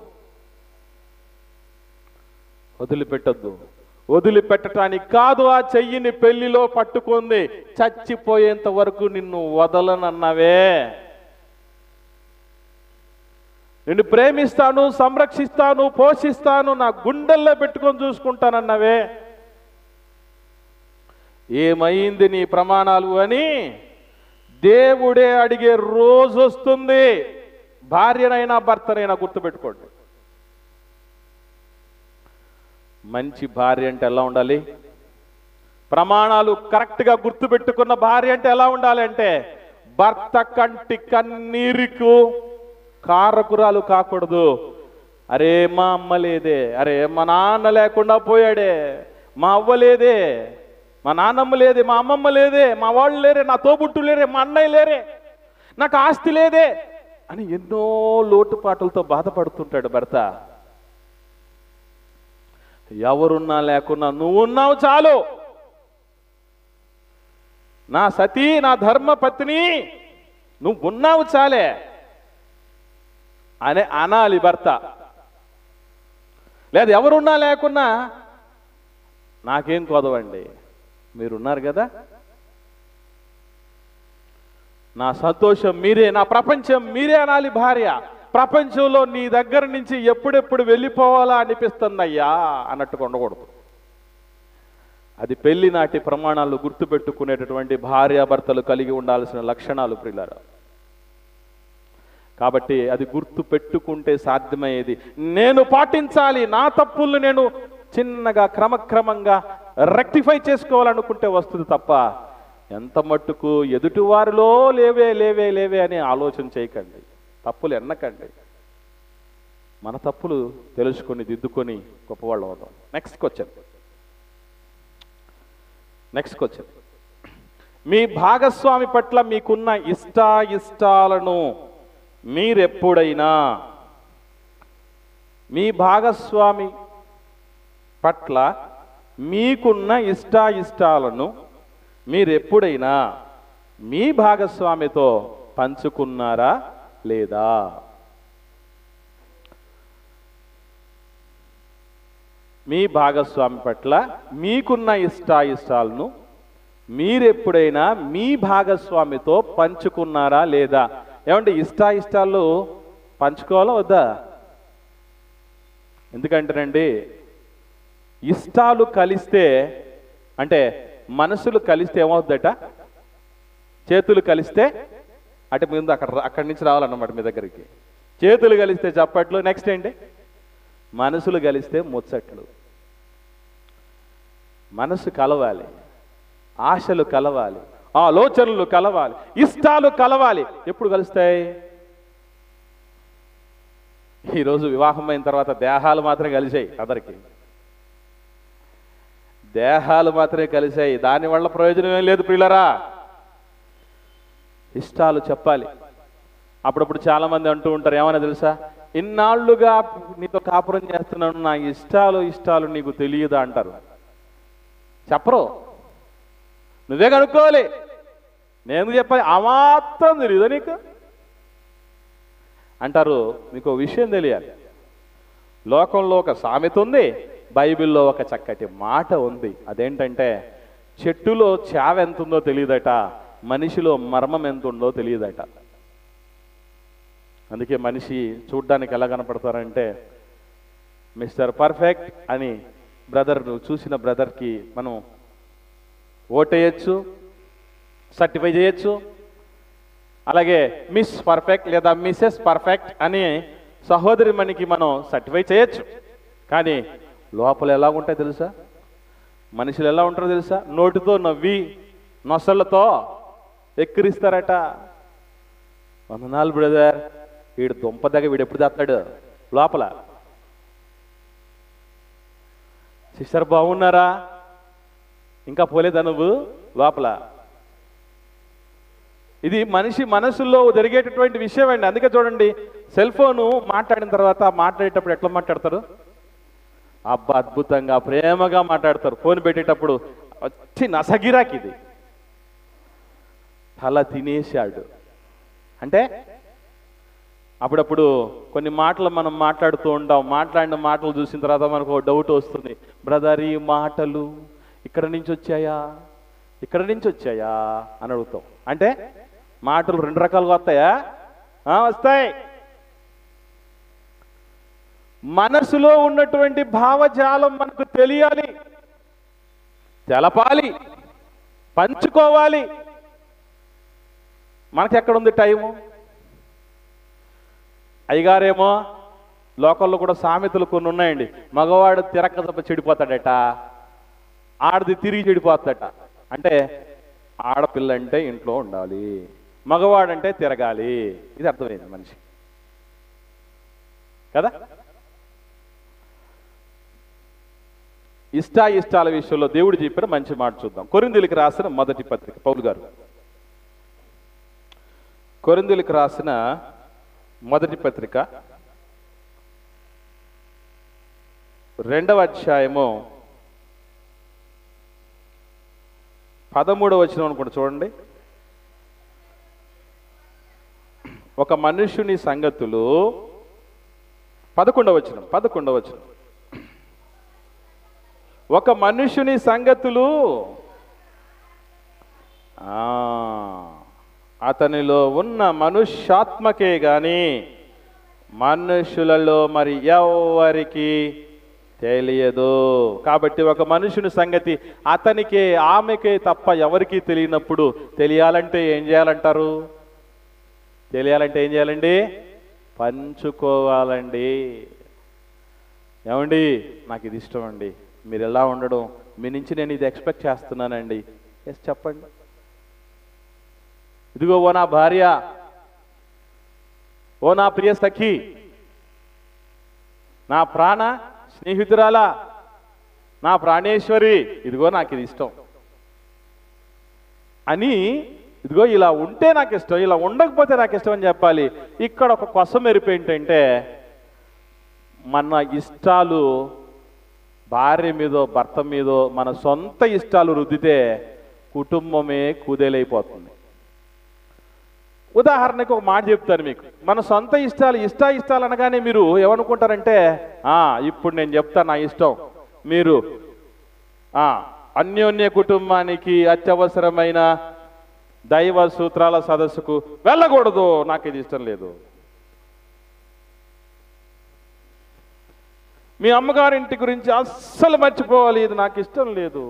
వదిలిపెట్టొద్దు వదిలిపెట్టడానికి కాదు ఆ చెయ్యిని పెళ్లిలో పట్టుకుంది చచ్చిపోయేంత వరకు నిన్ను వదలనన్నవే నిన్ను ప్రేమిస్తాను సంరక్షిస్తాను పోషిస్తాను నా గుండెల్లో పెట్టుకొని చూసుకుంటానన్నవే ఏమైంది నీ ప్రమాణాలు అని దేవుడే అడిగే రోజు వస్తుంది భార్యనైనా భర్తనైనా గుర్తుపెట్టుకోండి మంచి భార్య అంటే ఎలా ఉండాలి ప్రమాణాలు కరెక్ట్గా గుర్తుపెట్టుకున్న భార్య అంటే ఎలా ఉండాలి అంటే భర్త కంటి కన్నీరుకు కారకురాలు కాకూడదు అరే మా అమ్మ లేదే అరే మా నాన్న లేకుండా పోయాడే మా అవ్వ లేదే మా నాన్నమ్మ లేదే మా అమ్మమ్మ లేదే మా వాళ్ళు లేరే నా తోబుట్టు లేరే మా అన్నయ్య లేరే నాకు ఆస్తి లేదే అని ఎన్నో లోటుపాటులతో బాధపడుతుంటాడు భర్త ఎవరున్నా లేకున్నా నువ్వు ఉన్నావు చాలు నా సతీ నా ధర్మ పత్ని నువ్వు ఉన్నావు చాలే అనే అనాలి భర్త లేదు ఎవరున్నా లేకున్నా నాకేం కొదవండి మీరున్నారు కదా నా సంతోషం మీరే నా ప్రపంచం మీరే అనాలి భార్య ప్రపంచంలో నీ దగ్గర నుంచి ఎప్పుడెప్పుడు వెళ్ళిపోవాలా అనిపిస్తుందయ్యా అన్నట్టుగా ఉండకూడదు అది పెళ్లి నాటి ప్రమాణాలు గుర్తుపెట్టుకునేటటువంటి భార్యాభర్తలు కలిగి ఉండాల్సిన లక్షణాలు ప్రియులారా కాబట్టి అది గుర్తు పెట్టుకుంటే సాధ్యమయ్యేది నేను పాటించాలి నా తప్పుల్ని నేను చిన్నగా క్రమక్రమంగా రెక్టిఫై చేసుకోవాలనుకుంటే వస్తుంది తప్ప ఎంత మట్టుకు ఎదుటివారిలో లేవే లేవే లేవే అని ఆలోచన చేయకండి తప్పులు ఎన్నకండి మన తప్పులు తెలుసుకొని దిద్దుకొని గొప్పవాళ్ళు అవుతాం నెక్స్ట్ క్వశ్చన్ నెక్స్ట్ క్వశ్చన్ మీ భాగస్వామి పట్ల మీకున్న ఇష్టాయిష్టాలను మీరెప్పుడైనా మీ భాగస్వామి పట్ల మీకున్న ఇష్టాయిష్టాలను మీరెప్పుడైనా మీ భాగస్వామితో పంచుకున్నారా లేదా మీ భాగస్వామి పట్ల మీకున్న ఇష్టాయిష్టాలను మీరెప్పుడైనా మీ భాగస్వామితో పంచుకున్నారా లేదా ఏమంటే ఇష్టాయిష్టాలు పంచుకోవాలా వద్దా ఎందుకంటేనండి ఇష్టాలు కలిస్తే అంటే మనసులు కలిస్తే ఏమవుద్దట చేతులు కలిస్తే అటు ముందు అక్కడ అక్కడి నుంచి రావాలన్నమాట మీ దగ్గరికి చేతులు కలిస్తే చప్పట్లు నెక్స్ట్ ఏంటి మనసులు కలిస్తే ముచ్చట్లు మనసు కలవాలి ఆశలు కలవాలి ఆలోచనలు కలవాలి ఇష్టాలు కలవాలి ఎప్పుడు కలుస్తాయి ఈరోజు వివాహం అయిన తర్వాత దేహాలు మాత్రమే కలిసాయి అందరికి దేహాలు మాత్రమే కలిసాయి దానివల్ల ప్రయోజనం ఏం లేదు ప్రియులరా ఇష్టాలు చెప్పాలి అప్పుడప్పుడు చాలామంది అంటూ ఉంటారు ఏమైనా తెలుసా ఇన్నాళ్ళుగా నీతో కాపురం చేస్తున్నాను నా ఇష్టాలు ఇష్టాలు నీకు తెలియదా అంటారు చెప్పరు నువ్వే కనుక్కోవాలి నేను చెప్పాలి ఆ మాత్రం తెలియదా నీకు అంటారు మీకు ఒక విషయం తెలియాలి లోకంలో ఒక సామెత ఉంది బైబిల్లో ఒక చక్కటి మాట ఉంది అదేంటంటే చెట్టులో చావ ఎంత ఉందో తెలియదట మనిషిలో మర్మం ఎంత ఉందో తెలియదట అందుకే మనిషి చూడ్డానికి ఎలా కనపడతారంటే మిస్టర్ పర్ఫెక్ట్ అని బ్రదర్ నువ్వు చూసిన బ్రదర్కి మనం ఓటేయచ్చు సర్టిఫై చేయొచ్చు అలాగే మిస్ పర్ఫెక్ట్ లేదా మిస్సెస్ పర్ఫెక్ట్ అని సహోదరి మనకి మనం సర్టిఫై చేయొచ్చు కానీ లోపల ఎలా ఉంటాయి తెలుసా మనుషులు ఎలా ఉంటారో తెలుసా నోటితో నవ్వి నొసళ్ళతో ఎక్కిరిస్తారట వందనాలు బ్రదర్ వీడు దుంప దగ్గర వీడు ఎప్పుడు తెస్తాడు లోపల సిస్టర్ బాగున్నారా ఇంకా పోలేదా నువ్వు లోపల ఇది మనిషి మనసులో జరిగేటటువంటి విషయం అండి అందుకే చూడండి సెల్ ఫోను మాట్లాడిన తర్వాత మాట్లాడేటప్పుడు ఎట్లా మాట్లాడతారు అబ్బా అద్భుతంగా ప్రేమగా మాట్లాడతారు ఫోన్ పెట్టేటప్పుడు వచ్చి నసగిరాకి ఇది తల తినేశాడు అంటే అప్పుడప్పుడు కొన్ని మాటలు మనం మాట్లాడుతూ ఉంటాం మాట్లాడిన మాటలు చూసిన తర్వాత మనకు డౌట్ వస్తుంది బ్రదర్ ఈ మాటలు ఇక్కడ నుంచి వచ్చాయా ఇక్కడ నుంచి వచ్చాయా అని అడుగుతాం అంటే మాటలు రెండు రకాలుగా వస్తాయా ఆ, వస్తాయి మనసులో ఉన్నటువంటి భావజాలం మనకు తెలియాలి తెలపాలి పంచుకోవాలి మనకి ఎక్కడుంది టైము అయ్యగారేమో లోకల్లో కూడా సామెతలు కొన్ని ఉన్నాయండి మగవాడు తిరక్క తప్ప చెడిపోతాడట ఆడది తిరిగి చెడిపోతాడట అంటే ఆడపిల్ల అంటే ఇంట్లో ఉండాలి మగవాడంటే తిరగాలి ఇది అర్థమైంది మనిషి కదా ఇష్టా ఇష్టాల విషయంలో దేవుడు చెప్పిన మంచి మాట చూద్దాం కొరిందులకి రాసిన మొదటి పత్రిక పౌలు గారు కొరిందులకి రాసిన మొదటి పత్రిక రెండవ అధ్యాయము పదమూడవ వచనం అనుకుంటా చూడండి ఒక మనుషుని సంగతులు పదకొండవ వచనం పదకొండవ వచనం ఒక మనుషుని సంగతులు ఆ, అతనిలో ఉన్న మనుష్యాత్మకే గాని మనుషులలో మరి ఎవరికి తెలియదు కాబట్టి ఒక మనుషుని సంగతి అతనికే ఆమెకే తప్ప ఎవరికి తెలియనప్పుడు తెలియాలంటే ఏం చేయాలంటారు తెలియాలంటే ఏం చేయాలండి పంచుకోవాలండి ఏమండి నాకు ఇది ఇష్టం అండి మీరు ఎలా ఉండడం మీ నుంచి నేను ఇది ఎక్స్పెక్ట్ చేస్తున్నానండి ఎస్ చెప్పండి ఇదిగో ఓ నా భార్య ఓ నా ప్రియ సఖి నా ప్రాణ స్నేహితురాలా నా ప్రాణేశ్వరి ఇదిగో నాకు ఇది ఇష్టం అని ఇదిగో ఇలా ఉంటే నాకు ఇష్టం ఇలా ఉండకపోతే నాకు ఇష్టం అని చెప్పాలి ఇక్కడ ఒక కొస మెరుపు ఏంటంటే మన ఇష్టాలు భార్య మీదో భర్త మీదో మన సొంత ఇష్టాలు రుద్దితే కుటుంబమే కుదేలైపోతుంది ఉదాహరణకు ఒక మాట చెప్తాను మీకు మన సొంత ఇష్టాలు ఇష్ట ఇష్టాలు అనగానే మీరు ఏమనుకుంటారంటే ఆ ఇప్పుడు నేను చెప్తాను నా ఇష్టం మీరు ఆ అన్యోన్య కుటుంబానికి అత్యవసరమైన దైవ సూత్రాల సదస్సుకు వెళ్ళకూడదు నాకు ఇది ఇష్టం లేదు మీ అమ్మగారింటి గురించి అస్సలు మర్చిపోవాలి ఇది నాకు ఇష్టం లేదు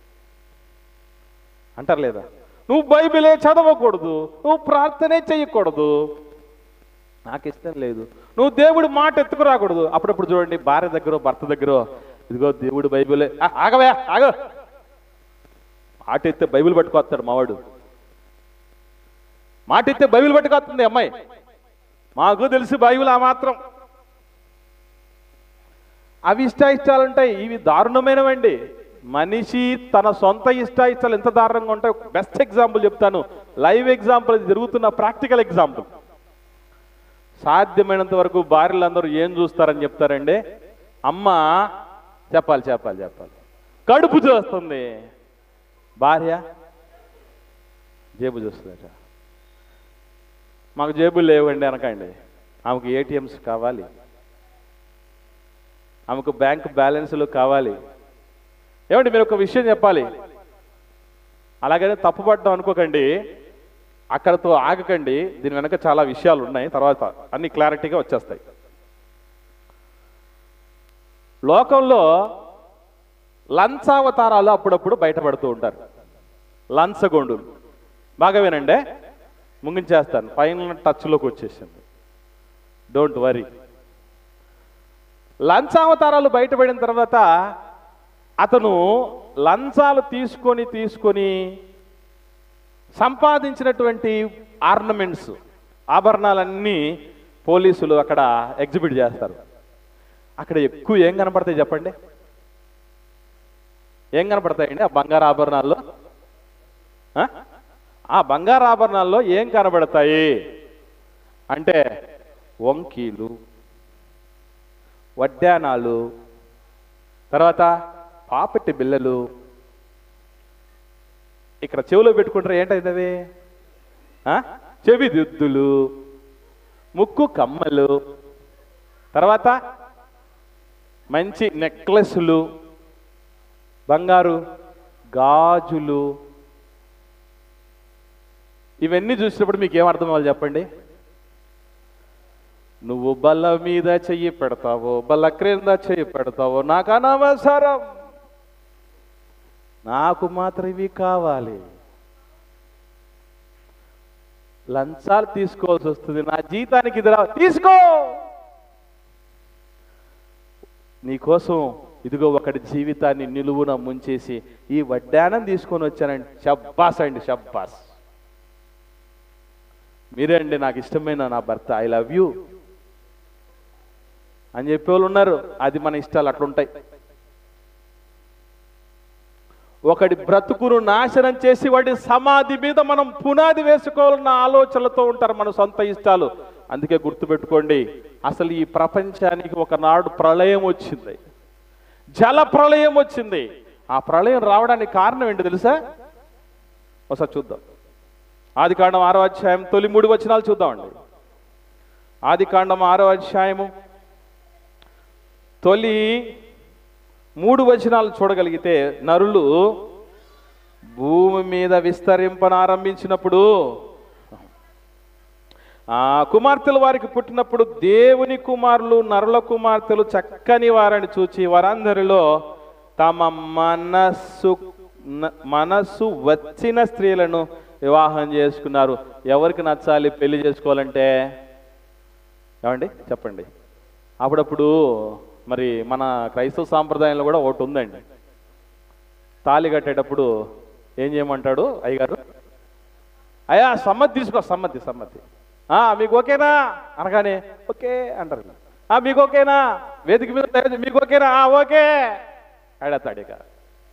అంటారు లేదా నువ్వు బైబిలే చదవకూడదు నువ్వు ప్రార్థనే చేయకూడదు నాకు ఇష్టం లేదు నువ్వు దేవుడి మాట ఎత్తుకురాకూడదు అప్పుడప్పుడు చూడండి భార్య దగ్గర భర్త దగ్గర ఇదిగో దేవుడు బైబిలే ఆ, ఆగవే ఆగ మాట ఎత్తే బైబిల్ పట్టుకొస్తాడు మావాడు మాట ఎత్తే బైబిల్ పట్టుకొస్తుంది అమ్మాయి మాకు తెలిసి బైబిల్ ఆ మాత్రం అవి ఇష్ట ఇష్టాలు ఉంటాయి ఇవి దారుణమైనవండి మనిషి తన సొంత ఇష్ట ఇష్టాలు ఎంత దారుణంగా ఉంటాయి బెస్ట్ ఎగ్జాంపుల్ చెప్తాను లైవ్ ఎగ్జాంపుల్ ఇది జరుగుతున్న ప్రాక్టికల్ ఎగ్జాంపుల్ సాధ్యమైనంత వరకు భార్యలందరూ ఏం చూస్తారని చెప్తారండి అమ్మ చెప్పాలి చెప్పాలి చెప్పాలి కడుపు చూస్తుంది భార్య జేబు చూస్తుందట మాకు జేబులు లేవండి అనకండి ఆమెకు ఏటీఎంస్ కావాలి ఆమెకు బ్యాంక్ బ్యాలెన్స్లు కావాలి ఏమండి మీరు ఒక విషయం చెప్పాలి అలాగనే తప్పుపడ్డాం అనుకోకండి అక్కడతో ఆగకండి దీని వెనక చాలా విషయాలు ఉన్నాయి తర్వాత అన్ని క్లారిటీగా వచ్చేస్తాయి లోకంలో లంచావతారాలు అప్పుడప్పుడు బయటపడుతూ ఉంటారు లంచగొండులు బాగా వినండి ముగించేస్తాను ఫైనల్ టచ్లోకి వచ్చేసింది డోంట్ వరీ లంచావతారాలు బయటపడిన తర్వాత అతను లంచాలు తీసుకొని తీసుకొని సంపాదించినటువంటి ఆర్నమెంట్స్ ఆభరణాలన్నీ పోలీసులు అక్కడ ఎగ్జిబిట్ చేస్తారు అక్కడ ఎక్కువ ఏం కనపడతాయి చెప్పండి ఏం కనపడతాయండి ఆ బంగారు ఆభరణాల్లో ఆ? ఆ బంగారు ఆభరణాల్లో ఏం కనబడతాయి అంటే వంకీలు వడ్డానాలు తర్వాత పాపెట్టి బిల్లలు ఇక్కడ చెవిలో పెట్టుకుంటారు ఏంటైతే అవి ఆ? చెవి దిద్దులు ముక్కు కమ్మలు తర్వాత మంచి నెక్లెస్లు బంగారు గాజులు ఇవన్నీ చూసినప్పుడు మీకు ఏం అర్థం అవ్వాలి చెప్పండి నువ్వు బల్ల మీద చెయ్యి పెడతావో బల్ల క్రింద చెయ్యి పెడతావో నాకు అనవసరం నాకు మాత్రం ఇవి కావాలి లంచాలు తీసుకోవాల్సి వస్తుంది నా జీతానికి ఇది రా తీసుకో నీకోసం ఇదిగో ఒకటి జీవితాన్ని నిలువున ముంచేసి ఈ వడ్డానం తీసుకొని వచ్చానండి షబ్బాస్ అండి షబ్బాస్ మీరే అండి నాకు ఇష్టమైన నా భర్త ఐ లవ్ యూ అని చెప్పేవాళ్ళు ఉన్నారు అది మన ఇష్టాలు అట్లుంటాయి ఒకటి బ్రతుకును నాశనం చేసి వాడి సమాధి మీద మనం పునాది వేసుకోవాలన్న ఆలోచనలతో ఉంటారు మన సొంత ఇష్టాలు అందుకే గుర్తుపెట్టుకోండి అసలు ఈ ప్రపంచానికి ఒకనాడు ప్రళయం వచ్చింది జల ప్రళయం వచ్చింది ఆ ప్రళయం రావడానికి కారణం ఏంటి తెలుసా ఒకసారి చూద్దాం ఆది కాండం ఆరో అధ్యాయం తొలి మూడు వచనాలు చూద్దామండి ఆది కాండం ఆరో అధ్యాయము తొలి మూడు వచనాలు చూడగలిగితే నరులు భూమి మీద విస్తరింపనారంభించినప్పుడు ఆ కుమార్తెలు వారికి పుట్టినప్పుడు దేవుని కుమారులు నరుల కుమార్తెలు చక్కని వారని చూచి వారందరిలో తమ మనస్సు న- మనస్సు వచ్చిన స్త్రీలను వివాహం చేసుకున్నారు ఎవరికి నచ్చాలి పెళ్లి చేసుకోవాలంటే ఏమండి చెప్పండి అప్పుడప్పుడు మరి మన క్రైస్తవ సాంప్రదాయంలో కూడా ఒకటి ఉందండి తాళి కట్టేటప్పుడు ఏం చేయమంటాడు అయ్యగారు అయ్యా సమ్మతి తీసుకో సమ్మతి సమ్మతి ఆ మీకు ఓకేనా అనగానే ఓకే అంటారు ఆ మీకు ఓకేనా వేదిక మీద లేదు, మీకు ఓకేనా ఆ ఓకే అడతాడు ఇక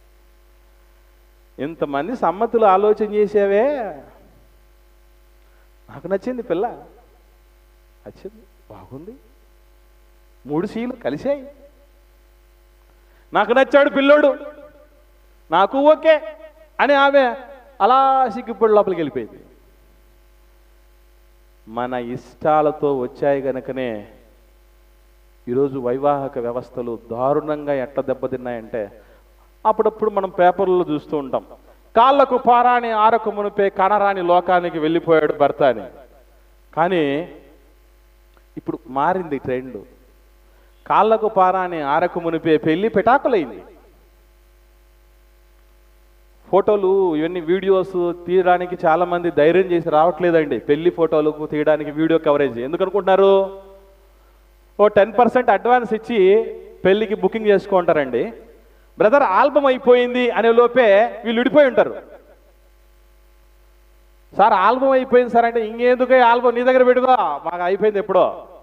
ఇంతమంది సమ్మతులు ఆలోచన చేసేవే నాకు నచ్చింది పిల్ల నచ్చింది బాగుంది మూడు సీలు కలిసాయి నాకు నచ్చాడు పిల్లోడు నాకు ఓకే అని ఆమె అలా సిగ్గిపడి లోపలికి వెళ్ళిపోయింది మన ఇష్టాలతో వచ్చాయి గనుకనే ఈరోజు వైవాహిక వ్యవస్థలు దారుణంగా ఎట్ట దెబ్బతిన్నాయంటే అప్పుడప్పుడు మనం పేపర్లలో చూస్తూ ఉంటాం కాళ్ళకు పారాని ఆరకు మునిపే కనరాని లోకానికి వెళ్ళిపోయాడు భర్త అని కానీ ఇప్పుడు మారింది ట్రెండ్ కాళ్ళకు పారాని ఆరకు మునిపే పెళ్లి పెటాకులైంది ఫోటోలు ఇవన్నీ వీడియోస్ తీయడానికి చాలా మంది ధైర్యం చేసి రావట్లేదండి పెళ్లి ఫోటోలు తీయడానికి వీడియో కవరేజ్ ఎందుకు అనుకుంటున్నారు ఓ టెన్ పర్సెంట్ అడ్వాన్స్ ఇచ్చి పెళ్లికి బుకింగ్ చేసుకుంటారండి బ్రదర్ ఆల్బమ్ అయిపోయింది అనే లోపే వీళ్ళు విడిపోయి ఉంటారు సార్ ఆల్బమ్ అయిపోయింది సార్ అంటే ఇంకెందుకు ఆల్బమ్ నీ దగ్గర పెట్టుకో మాకు అయిపోయింది ఎప్పుడో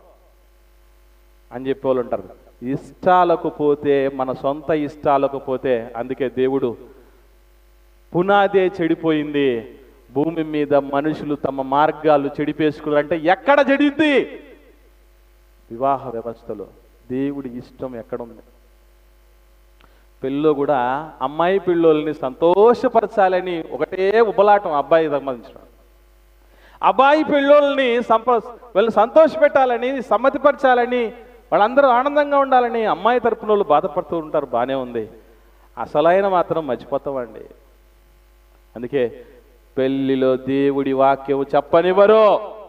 అని చెప్పేవాళ్ళు ఉంటారు ఇష్టాలకు పోతే మన సొంత ఇష్టాలకు పోతే అందుకే దేవుడు పునాదే చెడిపోయింది భూమి మీద మనుషులు తమ మార్గాలు చెడిపేసుకున్నారు అంటే ఎక్కడ చెడింది వివాహ వ్యవస్థలో దేవుడి ఇష్టం ఎక్కడుంది పెళ్ళిలో కూడా అమ్మాయి పిల్లోల్ని సంతోషపరచాలని ఒకటే ఉబలాటం అబ్బాయి సంబంధించిన అబ్బాయి పిల్లోల్ని సంప వీళ్ళు సంతోష పెట్టాలని సమ్మతిపరచాలని వాళ్ళందరూ ఆనందంగా ఉండాలని అమ్మాయి తరపున వాళ్ళు బాధపడుతూ ఉంటారు బాగానే ఉంది అసలైన మాత్రం మర్చిపోతామండి అందుకే పెళ్లిలో దేవుడి వాక్యం చెప్పనివ్వరు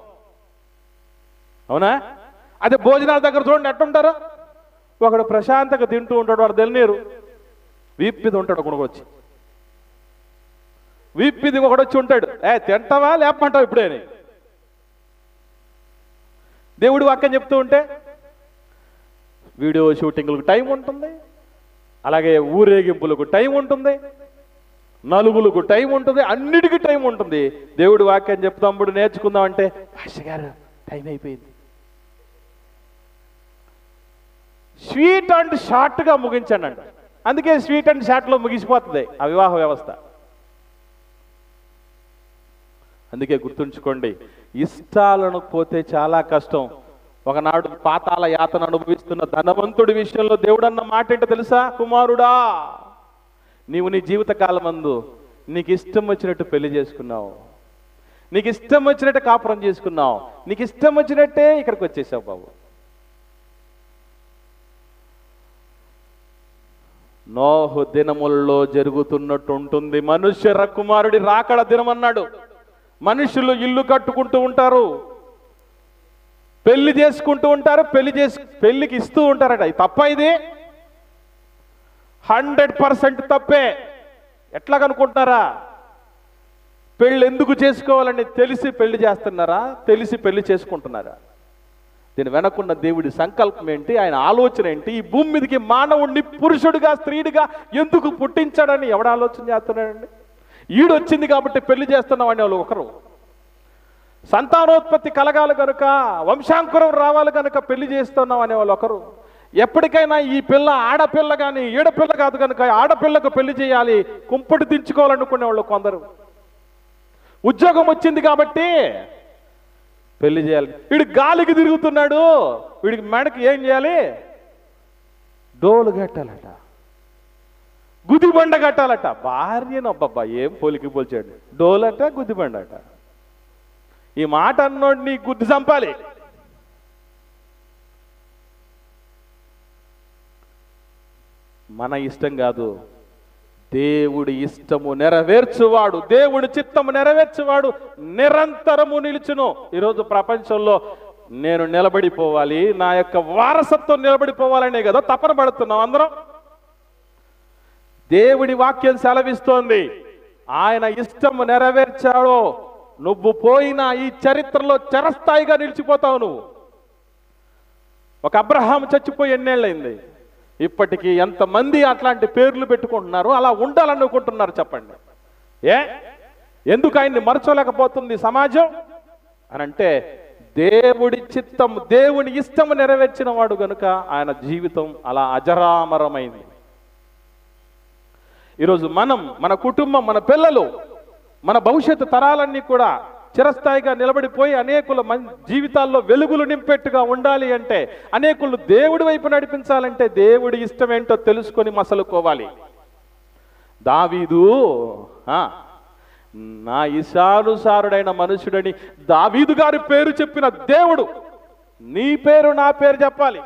అవునా అదే భోజనాల దగ్గర చూడండి ఎట్టుంటారు ఒకడు ప్రశాంతంగా తింటూ ఉంటాడు వాడు తెలియరు వీప్పిది ఉంటాడు ఒకడు వచ్చి వీప్పిది ఒకడు వచ్చి ఉంటాడు ఏ తింటావా లేపమంటావు ఇప్పుడే అని. దేవుడి వాక్యం చెప్తూ ఉంటే వీడియో షూటింగ్లకు టైం ఉంటుంది అలాగే ఊరేగింపులకు టైం ఉంటుంది నలుగులకు టైం ఉంటుంది అన్నిటికీ టైం ఉంటుంది దేవుడి వాక్యం చెప్తాంప్పుడు నేర్చుకుందామంటే భాష గారు టైం అయిపోయింది స్వీట్ అండ్ షార్ట్గా ముగించండి అంట అందుకే స్వీట్ అండ్ షార్ట్లో ముగిసిపోతుంది ఆ వివాహ వ్యవస్థ అందుకే గుర్తుంచుకోండి ఇష్టాలను పోతే చాలా కష్టం ఒకనాడు పాతాల యాతన అనుభవిస్తున్న ధనవంతుడి విషయంలో దేవుడు అన్న మాట ఏంటో తెలుసా కుమారుడా నీవు నీ జీవిత కాలమందు నీకు ఇష్టం వచ్చినట్టు పెళ్లి చేసుకున్నావు నీకు ఇష్టం వచ్చినట్టు కాపురం చేసుకున్నావు నీకు ఇష్టం వచ్చినట్టే ఇక్కడికి వచ్చేసావు బాబు నోహు దినముల్లో జరుగుతున్నట్టు ఉంటుంది మనుష్య కుమారుడి రాకడ దినం అన్నాడు మనుషులు ఇల్లు కట్టుకుంటూ ఉంటారు పెళ్లి చేసుకుంటూ ఉంటారు పెళ్లి చేసు పెళ్లికి ఇస్తూ ఉంటారట ఇది తప్ప ఇది హండ్రెడ్ పర్సెంట్ తప్పే ఎట్లా కనుకుంటున్నారా పెళ్ళి ఎందుకు చేసుకోవాలని తెలిసి పెళ్లి చేస్తున్నారా తెలిసి పెళ్లి చేసుకుంటున్నారా దీని వెనకున్న దేవుడి సంకల్పం ఏంటి ఆయన ఆలోచన ఏంటి ఈ భూమి మీదకి మానవుణ్ణి పురుషుడిగా స్త్రీడిగా ఎందుకు పుట్టించాడని ఎవడు ఆలోచన చేస్తున్నాడండి ఈడొచ్చింది కాబట్టి పెళ్లి చేస్తున్నాం అనే వాళ్ళు ఒకరు సంతానోత్పత్తి కలగాలి కనుక వంశాంకురం రావాలి కనుక పెళ్లి చేస్తున్నాం అనే వాళ్ళు ఒకరు ఎప్పటికైనా ఈ పిల్ల ఆడపిల్ల కానీ ఈడపిల్ల కాదు కనుక ఆడపిల్లకు పెళ్లి చేయాలి కుంపటి దించుకోవాలనుకునే వాళ్ళు కొందరు ఉద్యోగం వచ్చింది కాబట్టి పెళ్లి చేయాలి వీడు గాలికి తిరుగుతున్నాడు వీడికి మెడకి ఏం చేయాలి డోలు కట్టాలట గుదిబండ కట్టాలట భార్యను అబ్బబ్బా ఏం పోలికి పోల్చాడు డోలట గుదిబండ అట ఈ మాట అన్నోడిని గుద్ది చంపాలి మన ఇష్టం కాదు దేవుడి ఇష్టము నెరవేర్చువాడు దేవుడి చిత్తము నెరవేర్చువాడు నిరంతరము నిలుచును ఈరోజు ప్రపంచంలో నేను నిలబడిపోవాలి నా యొక్క వారసత్వం నిలబడిపోవాలనే కదా తపన పడుతున్నాం అందరం దేవుడి వాక్యం సెలవిస్తోంది ఆయన ఇష్టము నెరవేర్చాడో నువ్వు పోయిన ఈ చరిత్రలో చిరస్థాయిగా నిలిచిపోతావు నువ్వు ఒక అబ్రహాం చచ్చిపోయి ఎన్నేళ్ళైంది ఇప్పటికీ ఎంతమంది అట్లాంటి పేర్లు పెట్టుకుంటున్నారు అలా ఉండాలనుకుంటున్నారు చెప్పండి ఏ ఎందుకు ఆయన్ని మరచలేకపోతుంది సమాజం అని అంటే దేవుడి చిత్తం దేవుని ఇష్టము నెరవేర్చిన వాడు గనుక ఆయన జీవితం అలా అజరామరమైంది ఈరోజు మనం మన కుటుంబం మన పిల్లలు మన భవిష్యత్తు తరాలన్నీ కూడా చిరస్థాయిగా నిలబడిపోయి అనేకుల మన్ జీవితాల్లో వెలుగులు నింపెట్టుగా ఉండాలి అంటే అనేకులు దేవుడి వైపు నడిపించాలంటే దేవుడి ఇష్టం ఏంటో తెలుసుకొని మసలుకోవాలి దావీదు ఆ, నా ఇషానుసారుడైన మనుషుడని దావీదు గారి పేరు చెప్పిన దేవుడు నీ పేరు నా పేరు చెప్పాలి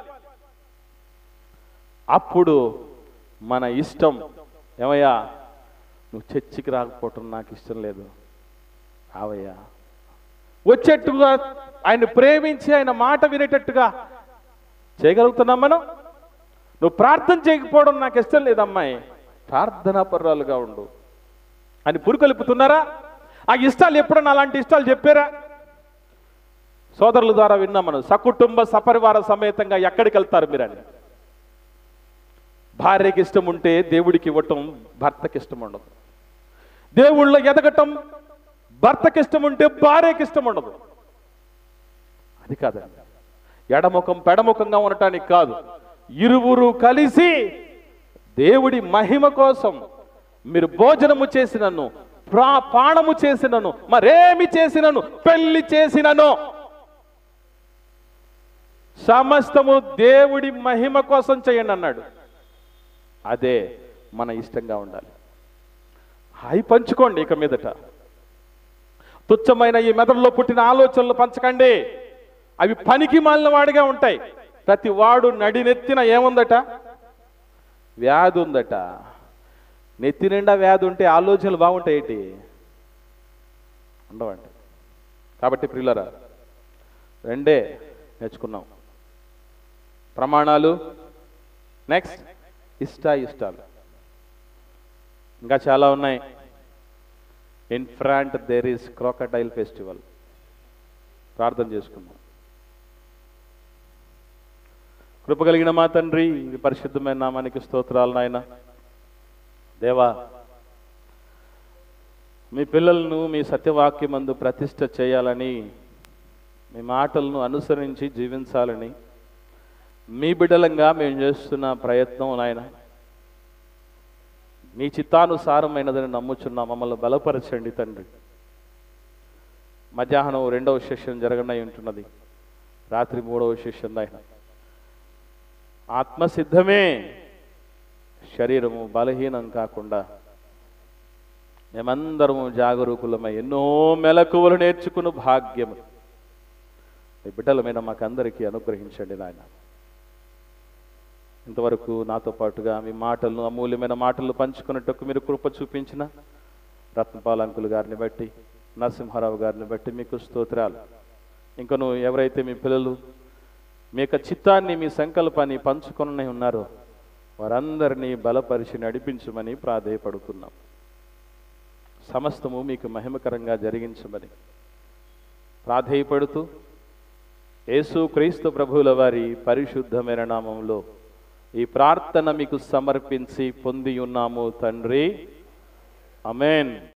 అప్పుడు మన ఇష్టం ఏమయ్యా నువ్వు చర్చికి రాకపోవటం నాకు ఇష్టం లేదు రావయ్యా వచ్చేట్టుగా ఆయన ప్రేమించి ఆయన మాట వినేటట్టుగా చేయగలుగుతున్నాం మనం నువ్వు ప్రార్థన చేయకపోవడం నాకు ఇష్టం లేదు అమ్మాయి ప్రార్థనా పర్రాలుగా ఉండు అని పురుకొలుపుతున్నారా ఆ ఇష్టాలు ఎప్పుడన్నా అలాంటి ఇష్టాలు చెప్పారా సోదరుల ద్వారా విన్నాం మనం సకుటుంబ సపరివార సమేతంగా ఎక్కడికి వెళ్తారు మీరని భార్యకి ఇష్టం ఉంటే దేవుడికి ఇవ్వటం భర్తకి ఇష్టం ఉండదు దేవుళ్ళో ఎదగటం భర్తకి ఇష్టం ఉంటే భార్యకి ఇష్టం ఉండదు అది కాదండి ఎడముఖం పెడముఖంగా ఉండటానికి కాదు ఇరువురు కలిసి దేవుడి మహిమ కోసం మీరు భోజనము చేసి నన్ను ప్రా ప్రాణము చేసినను మరేమి చేసినను పెళ్లి చేసినను సమస్తము దేవుడి మహిమ కోసం చేయండి అన్నాడు అదే మన ఇష్టంగా ఉండాలి అవి పంచుకోండి ఇక మీదట తుచ్చమైన ఈ మెదడులో పుట్టిన ఆలోచనలు పంచకండి అవి పనికి మాలిన వాడిగా ఉంటాయి ప్రతి వాడు నడినెత్తిన ఏముందట వ్యాధి ఉందట నెత్తి నిండా వ్యాధి ఉంటే ఆలోచనలు బాగుంటాయేటి ఉండవండి కాబట్టి ప్రిల్లరా రెండే నేర్చుకున్నాం ప్రమాణాలు నెక్స్ట్ ఇష్ట ఇష్టాలు ఇంకా చాలా ఉన్నాయి in front there is crocodile festival ప్రార్థన చేసుకుందాం కృప కలిగిన మా తండ్రి ఈ పరిశుద్ధమైన నామానికి స్తోత్రాలు నాయన దేవా మీ పిల్లలను మీ సత్యవాక్యమందు ప్రతిష్ట చేయాలని మీ మాటలను అనుసరించి జీవించాలని మీ బిడ్డలంగా మేము చేస్తున్న ప్రయత్నం నాయన మీ చిత్తానుసారమైనదని నమ్ముచున్నా మమ్మల్ని బలపరచండి తండ్రి మధ్యాహ్నం రెండవ సెషన్ జరగనై ఉంటున్నది రాత్రి మూడవ సెషన్ ఆయన ఆత్మసిద్ధమే శరీరము బలహీనం కాకుండా మేమందరము జాగరూకులమై ఎన్నో మెలకువలు నేర్చుకుని భాగ్యము మీ బిడ్డల మీద మాకందరికీ అనుగ్రహించండి నాయన ఇంతవరకు నాతో పాటుగా మీ మాటలను అమూల్యమైన మాటలు పంచుకున్నట్టుకు మీరు కృప చూపించిన రత్నపాల్ అంకుల్ గారిని బట్టి నరసింహారావు గారిని బట్టి మీకు స్తోత్రాలు ఇంకను ఎవరైతే మీ పిల్లలు మీ యొక్క చిత్తాన్ని మీ సంకల్పాన్ని పంచుకొని ఉన్నారో వారందరినీ బలపరిచి నడిపించమని ప్రాధేయపడుతున్నాం సమస్తము మీకు మహిమకరంగా జరిగించమని ప్రాధేయపడుతూ యేసు క్రీస్తు ప్రభువుల వారి పరిశుద్ధమైన నామంలో ఈ ప్రార్థన మీకు సమర్పించి పొంది ఉన్నాము తండ్రి అమేన్